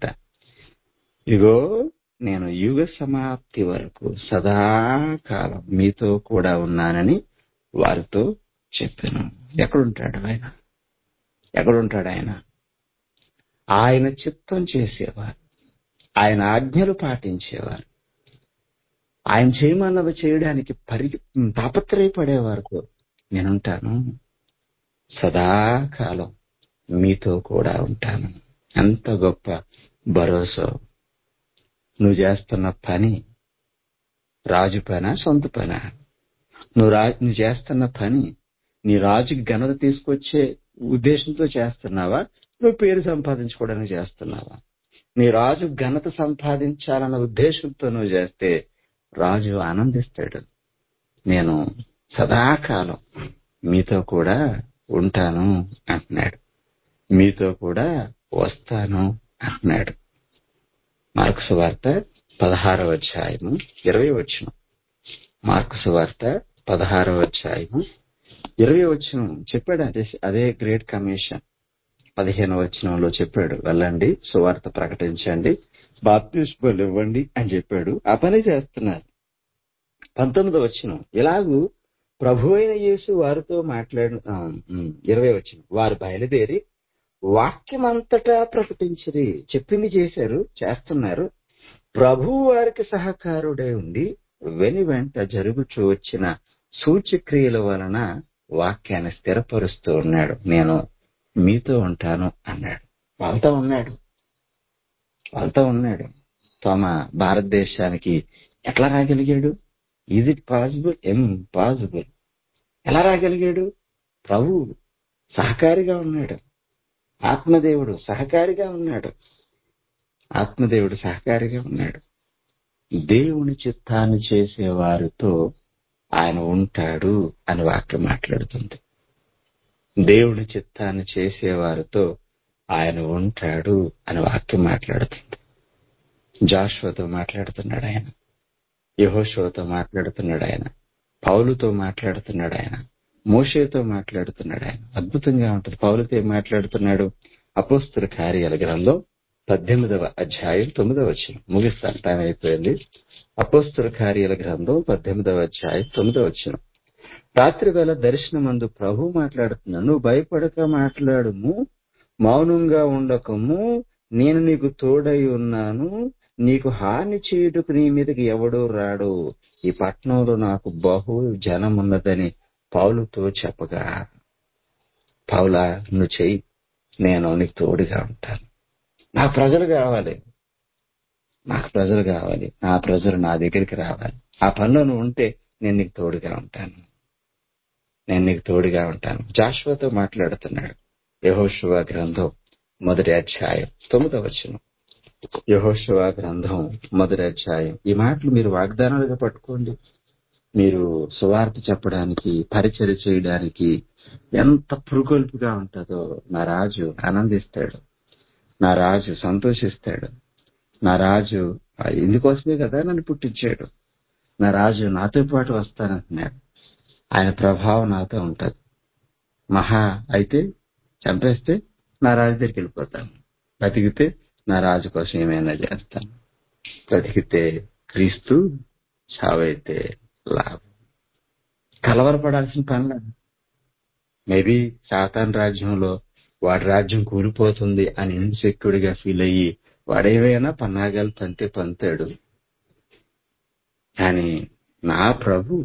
ఇగో నేను యుగ సమాప్తి వరకు సదాకాలం మీతో కూడా ఉన్నానని వారితో చెప్పాను ఎక్కడుంటాడు ఆయన ఎక్కడుంటాడు ఆయన ఆయన చిత్తం చేసేవారు ఆయన ఆజ్ఞలు పాటించేవారు ఆయన చేయమన్నది చేయడానికి పరి తాపత్రయపడేవారు నేనుంటాను సదాకాలం మీతో కూడా ఉంటాను ఎంత గొప్ప భరోసా నువ్వు చేస్తున్న పని రాజు పనా సొంత పనా నువ్వు రా నువ్వు చేస్తున్న పని నీ రాజుకి ఘనత తీసుకొచ్చే ఉద్దేశంతో చేస్తున్నావా నువ్వు పేరు సంపాదించుకోవడానికి చేస్తున్నావా నీ రాజు ఘనత సంపాదించాలన్న ఉద్దేశంతో నువ్వు చేస్తే రాజు ఆనందిస్తాడు నేను సదాకాలం మీతో కూడా ఉంటాను అంటున్నాడు మీతో కూడా వస్తాను అంటున్నాడు మార్క్సు వార్త పదహారవ అధ్యాయము ఇరవై వచ్చిన మార్క్సు వార్త పదహారవ అధ్యాయము ఇరవై వచ్చిన చెప్పాడు అదే అదే గ్రేట్ కమిషన్ పదిహేను వచనంలో చెప్పాడు వెళ్ళండి సువార్త ప్రకటించండి బాప్తిస్మలు ఇవ్వండి అని చెప్పాడు ఆ పని చేస్తున్నారు పంతొమ్మిది వచ్చిన ఇలాగూ ప్రభు అయిన యేసు వారితో మాట్లాడు ఆ, ఉమ్, ఇరవై వచ్చిన వారు బయలుదేరి వాక్యమంతటా ప్రకటించిరి చెప్పింది చేశారు చేస్తున్నారు ప్రభు వారికి సహకారుడై ఉండి వెని వెంట జరుగుచూ వచ్చిన సూచక్రియల వలన వాక్యాన్ని స్థిరపరుస్తూ ఉన్నాడు నేను మీతో ఉంటాను అన్నాడు వాళ్ళతో ఉన్నాడు వాళ్ళతో ఉన్నాడు తమ భారతదేశానికి ఎట్లా రాగలిగాడు ఈజ్ ఇట్ పాసిబుల్ ఇంపాసిబుల్ ఎలా రాగలిగాడు ప్రభు సహకారిగా ఉన్నాడు ఆత్మదేవుడు సహకారిగా ఉన్నాడు ఆత్మదేవుడు సహకారిగా ఉన్నాడు దేవుని చిత్తాన్ని చేసే వారితో ఆయన ఉంటాడు అని వాక్యం మాట్లాడుతుంది దేవుని చిత్తాన్ని చేసేవారితో ఆయన ఉంటాడు అని వాక్యం మాట్లాడుతుంది జాషువతో మాట్లాడుతున్నాడు ఆయన యహోషువతో మాట్లాడుతున్నాడు ఆయన పౌలుతో మాట్లాడుతున్నాడు ఆయన మోషేతో మాట్లాడుతున్నాడు ఆయన అద్భుతంగా ఉంటుంది పౌలుతో ఏం మాట్లాడుతున్నాడు అపోస్తుల కార్యాల గ్రంథం పద్దెనిమిదవ అధ్యాయం తొమ్మిదవ వచ్చిన ముగిస్తాను టైం అయిపోయింది అపోస్తుల కార్యాల గ్రంథం పద్దెనిమిదవ అధ్యాయం తొమ్మిదవ వచ్చిన రాత్రి వేళ దర్శనమందు ప్రభు మాట్లాడుతున్నాను నువ్వు భయపడక మాట్లాడుము మౌనంగా ఉండకము నేను నీకు తోడై ఉన్నాను నీకు హాని చేయుటకు నీ మీదకి ఎవడో రాడు ఈ పట్టణంలో నాకు బహు జనం ఉన్నదని పౌలుతో చెప్పగా పౌలా నువ్వు చెయ్యి నేను నీకు తోడుగా ఉంటాను నాకు ప్రజలు కావాలి నాకు ప్రజలు కావాలి నా ప్రజలు నా దగ్గరికి రావాలి ఆ పనిలో నువ్వు ఉంటే నేను నీకు తోడుగా ఉంటాను నేను నీకు తోడుగా ఉంటాను జాషువాతో మాట్లాడుతున్నాడు యహోశివ గ్రంథం మొదటి అధ్యాయం తొమ్మిదవ వచనం యహోశివ గ్రంథం మొదటి అధ్యాయం ఈ మాటలు మీరు వాగ్దానాలుగా పట్టుకోండి మీరు సువార్త చెప్పడానికి పరిచయ చేయడానికి ఎంత పురుగొల్పుగా ఉంటుందో నా రాజు ఆనందిస్తాడు నా రాజు సంతోషిస్తాడు నా రాజు ఆ ఇందుకోసమే కదా నన్ను పుట్టించాడు నా రాజు నాతో పాటు వస్తానంటున్నాడు ఆయన ప్రభావం నాతో ఉంటది మహా అయితే చంపేస్తే నా రాజు దగ్గరికి వెళ్ళిపోతాను బతికితే నా రాజు కోసం ఏమైనా చేస్తాను బ్రతికితే క్రీస్తు చావైతే లాభం కలవరపడాల్సిన పనిలా మేబీ సాతాన్ రాజ్యంలో వాడి రాజ్యం కూలిపోతుంది అని ఇన్సెక్యూర్ గా ఫీల్ అయ్యి వాడేవైనా పన్నాగాలు పంతే పంతాడు కానీ నా ప్రభు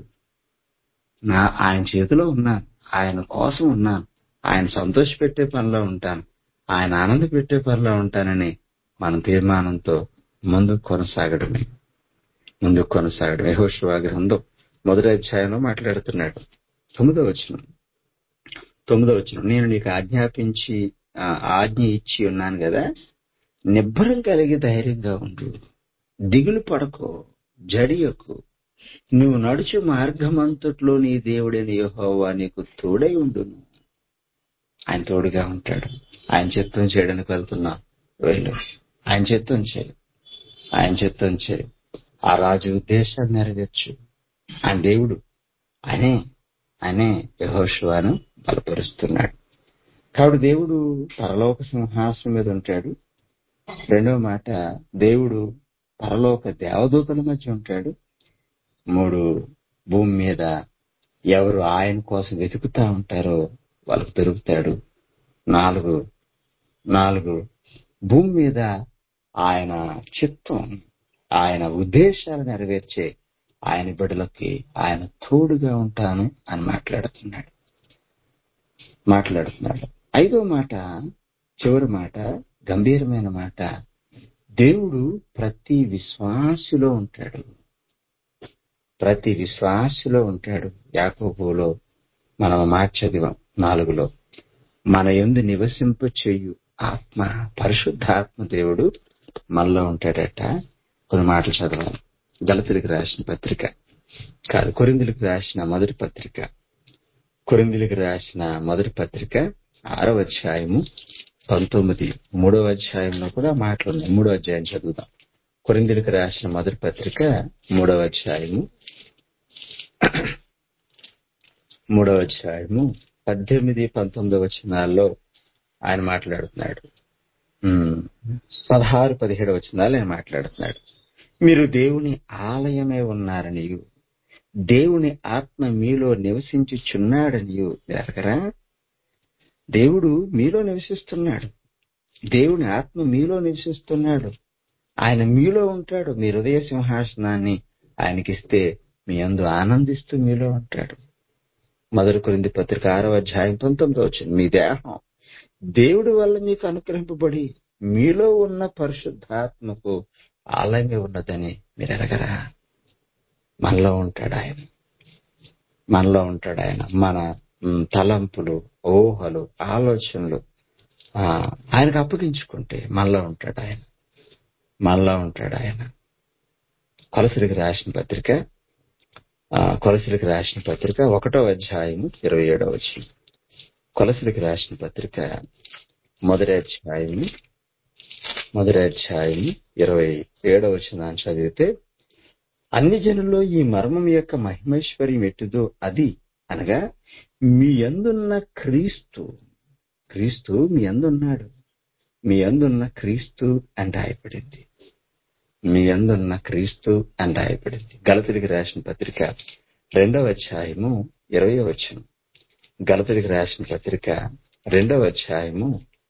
నా ఆయన చేతిలో ఉన్నాను ఆయన కోసం ఉన్నాను ఆయన సంతోష పెట్టే పనిలో ఉంటాను ఆయన ఆనంద పెట్టే పనిలో ఉంటానని మన తీర్మానంతో ముందుకు కొనసాగడమే ముందుకు కొనసాగడం యహోశివా గ్రంథం మొదటి అధ్యాయంలో మాట్లాడుతున్నాడు తొమ్మిదో వచ్చిన తొమ్మిదో వచ్చిన నేను నీకు ఆజ్ఞాపించి ఆ, ఆజ్ఞ ఇచ్చి ఉన్నాను కదా నిబ్బరం కలిగి ధైర్యంగా ఉండు దిగులు పడకో జడియకు నువ్వు నడుచు మార్గమంతట్లో నీ దేవుడైన యెహోవా నీకు తోడై ఉండును ఆయన తోడుగా ఉంటాడు ఆయన చిత్తం చేయడానికి వెళ్తున్నా వెళ్ళు ఆయన చిత్తం చేయి ఆయన చిత్తం చేయి ఆ రాజు ఉద్దేశాన్ని నెరవేర్చు ఆయన దేవుడు ఆయనే ఆయనే యహోశివాను బలపరుస్తున్నాడు కాబట్టి దేవుడు పరలోక సింహాసనం మీద ఉంటాడు రెండవ మాట దేవుడు పరలోక దేవదూతల మధ్య ఉంటాడు మూడు భూమి మీద ఎవరు ఆయన కోసం వెతుకుతా ఉంటారో వాళ్ళకు దొరుకుతాడు నాలుగు నాలుగు భూమి మీద ఆయన చిత్తం ఆయన ఉద్దేశాలు నెరవేర్చే ఆయన బిడ్డలకి ఆయన తోడుగా ఉంటాను అని మాట్లాడుతున్నాడు మాట్లాడుతున్నాడు ఐదో మాట చివరి మాట గంభీరమైన మాట దేవుడు ప్రతి విశ్వాసిలో ఉంటాడు ప్రతి విశ్వాసిలో ఉంటాడు యాకోబులో మనం మాట చదివాం నాలుగులో మన ఎందు నివసింప చెయ్యు ఆత్మ పరిశుద్ధాత్మ దేవుడు మనలో ఉంటాడట కొన్ని మాటలు చదవాలి గలతులకు రాసిన పత్రిక కాదు కొరిందులకు రాసిన మొదటి పత్రిక కొరిందులకు రాసిన మొదటి పత్రిక ఆరవ అధ్యాయము పంతొమ్మిది మూడవ అధ్యాయంలో కూడా మాటలు ఉన్నాయి మూడవ అధ్యాయం చదువుదాం కొరిందులకు రాసిన మొదటి పత్రిక మూడవ అధ్యాయము మూడవ అధ్యాయము పద్దెనిమిది పంతొమ్మిది వచనాల్లో ఆయన మాట్లాడుతున్నాడు ఉమ్, పదహారు పదిహేడు వచనాలు ఆయన మాట్లాడుతున్నాడు మీరు దేవుని ఆలయమే ఉన్నారని దేవుని ఆత్మ మీలో నివసించుచున్నాడని ఎరగరా దేవుడు మీలో నివసిస్తున్నాడు దేవుని ఆత్మ మీలో నివసిస్తున్నాడు ఆయన మీలో ఉంటాడు మీ హృదయ సింహాసనాన్ని ఆయనకిస్తే మీ అందు ఆనందిస్తూ మీలో ఉంటాడు మొదటి కొరింది పత్రిక ఆరవ అధ్యాయం పంతొమ్మిదో వచ్చింది మీ దేహం దేవుడి వల్ల మీకు అనుగ్రహింపబడి మీలో ఉన్న పరిశుద్ధాత్మకు ఆలయంగా ఉన్నదని మీరు ఎరగరా మనలో ఉంటాడు ఆయన మనలో ఉంటాడు ఆయన మన ఉమ్, తలంపులు ఊహలు ఆలోచనలు ఆ, ఆయనకు అప్పగించుకుంటే మనలో ఉంటాడు ఆయన మనలో ఉంటాడు ఆయన కొలసరికి రాసిన పత్రిక ఆ, కొలసరికి రాసిన పత్రిక ఒకటో అధ్యాయము ఇరవై ఏడవ వచ్చిన కొలసరికి రాసిన పత్రిక మొదటి అధ్యాయము మొదటి అధ్యాయము ఇరవై ఏడవ వచ్చిన చదివితే అన్ని జనుల్లో ఈ మర్మం యొక్క మహిమైశ్వర్యం ఎట్టుదో అది అనగా మీ అందున్న క్రీస్తు క్రీస్తు మీ అందున్నాడు మీ అందున్న క్రీస్తు అని రాయబడింది మీ అందున్న క్రీస్తు అని రాయబడింది గలతుడికి రాసిన పత్రిక రెండవ అధ్యాయము ఇరవై వచనం గలతుడికి రాసిన పత్రిక రెండవ అధ్యాయము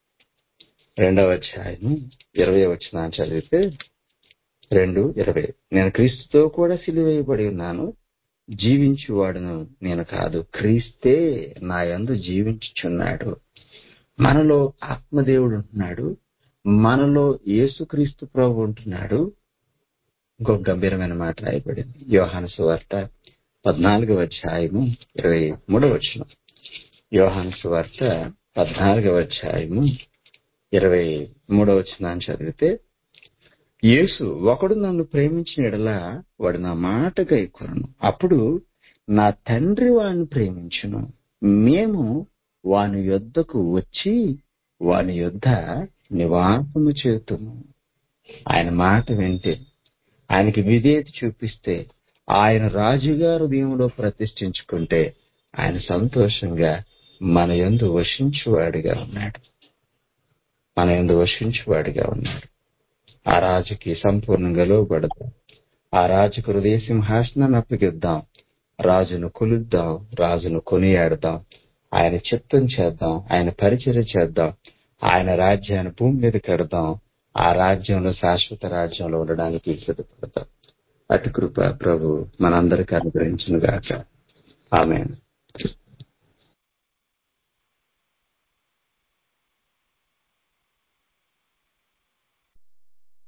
రెండవ అధ్యాయము ఇరవై వచనం చదివితే రెండు ఇరవై నేను క్రీస్తుతో కూడా సిలువేయబడి ఉన్నాను జీవించువాడును నేను కాదు క్రీస్తే నా యందు జీవించుచున్నాడు మనలో ఆత్మదేవుడు ఉంటున్నాడు మనలో యేసుక్రీస్తు ప్రభు ఉంటున్నాడు ఇంకొక గంభీరమైన మాట రాయబడింది యోహాను సువార్త పద్నాలుగవ అధ్యాయము ఇరవై మూడవ వచనం యోహాను సువార్త పద్నాలుగవ అధ్యాయము ఇరవై మూడవ వచనాన్ని చదివితే యేసు ఒకడు నన్ను ప్రేమించిన ఎడల వాడు నా మాట గైకొనను అప్పుడు నా తండ్రి వాడిని ప్రేమించును మేము వాని యొద్దకు వచ్చి వాని యొద్ద నివాసము చేతుము ఆయన మాట వింటే ఆయనకి విధేయత చూపిస్తే ఆయన రాజుగా హృదయంలో ప్రతిష్ఠించుకుంటే ఆయన సంతోషంగా మన యందు వశించువాడిగా ఉన్నాడు మన యందు వశించువాడిగా ఉన్నాడు ఆ రాజుకి సంపూర్ణంగా లోబడదాం ఆ రాజుకు హృదయ సింహాసనాన్ని అప్పగిద్దాం రాజును కొలుద్దాం రాజును కొనియాడదాం ఆయన చిత్తం చేద్దాం ఆయన పరిచయం చేద్దాం ఆయన రాజ్యాన్ని భూమి మీద కడదాం ఆ రాజ్యంలో శాశ్వత రాజ్యంలో ఉండడానికి సిద్ధపడతాం అటు కృప ప్రభు మనందరికీ అనుగ్రహించును గాక ఆమె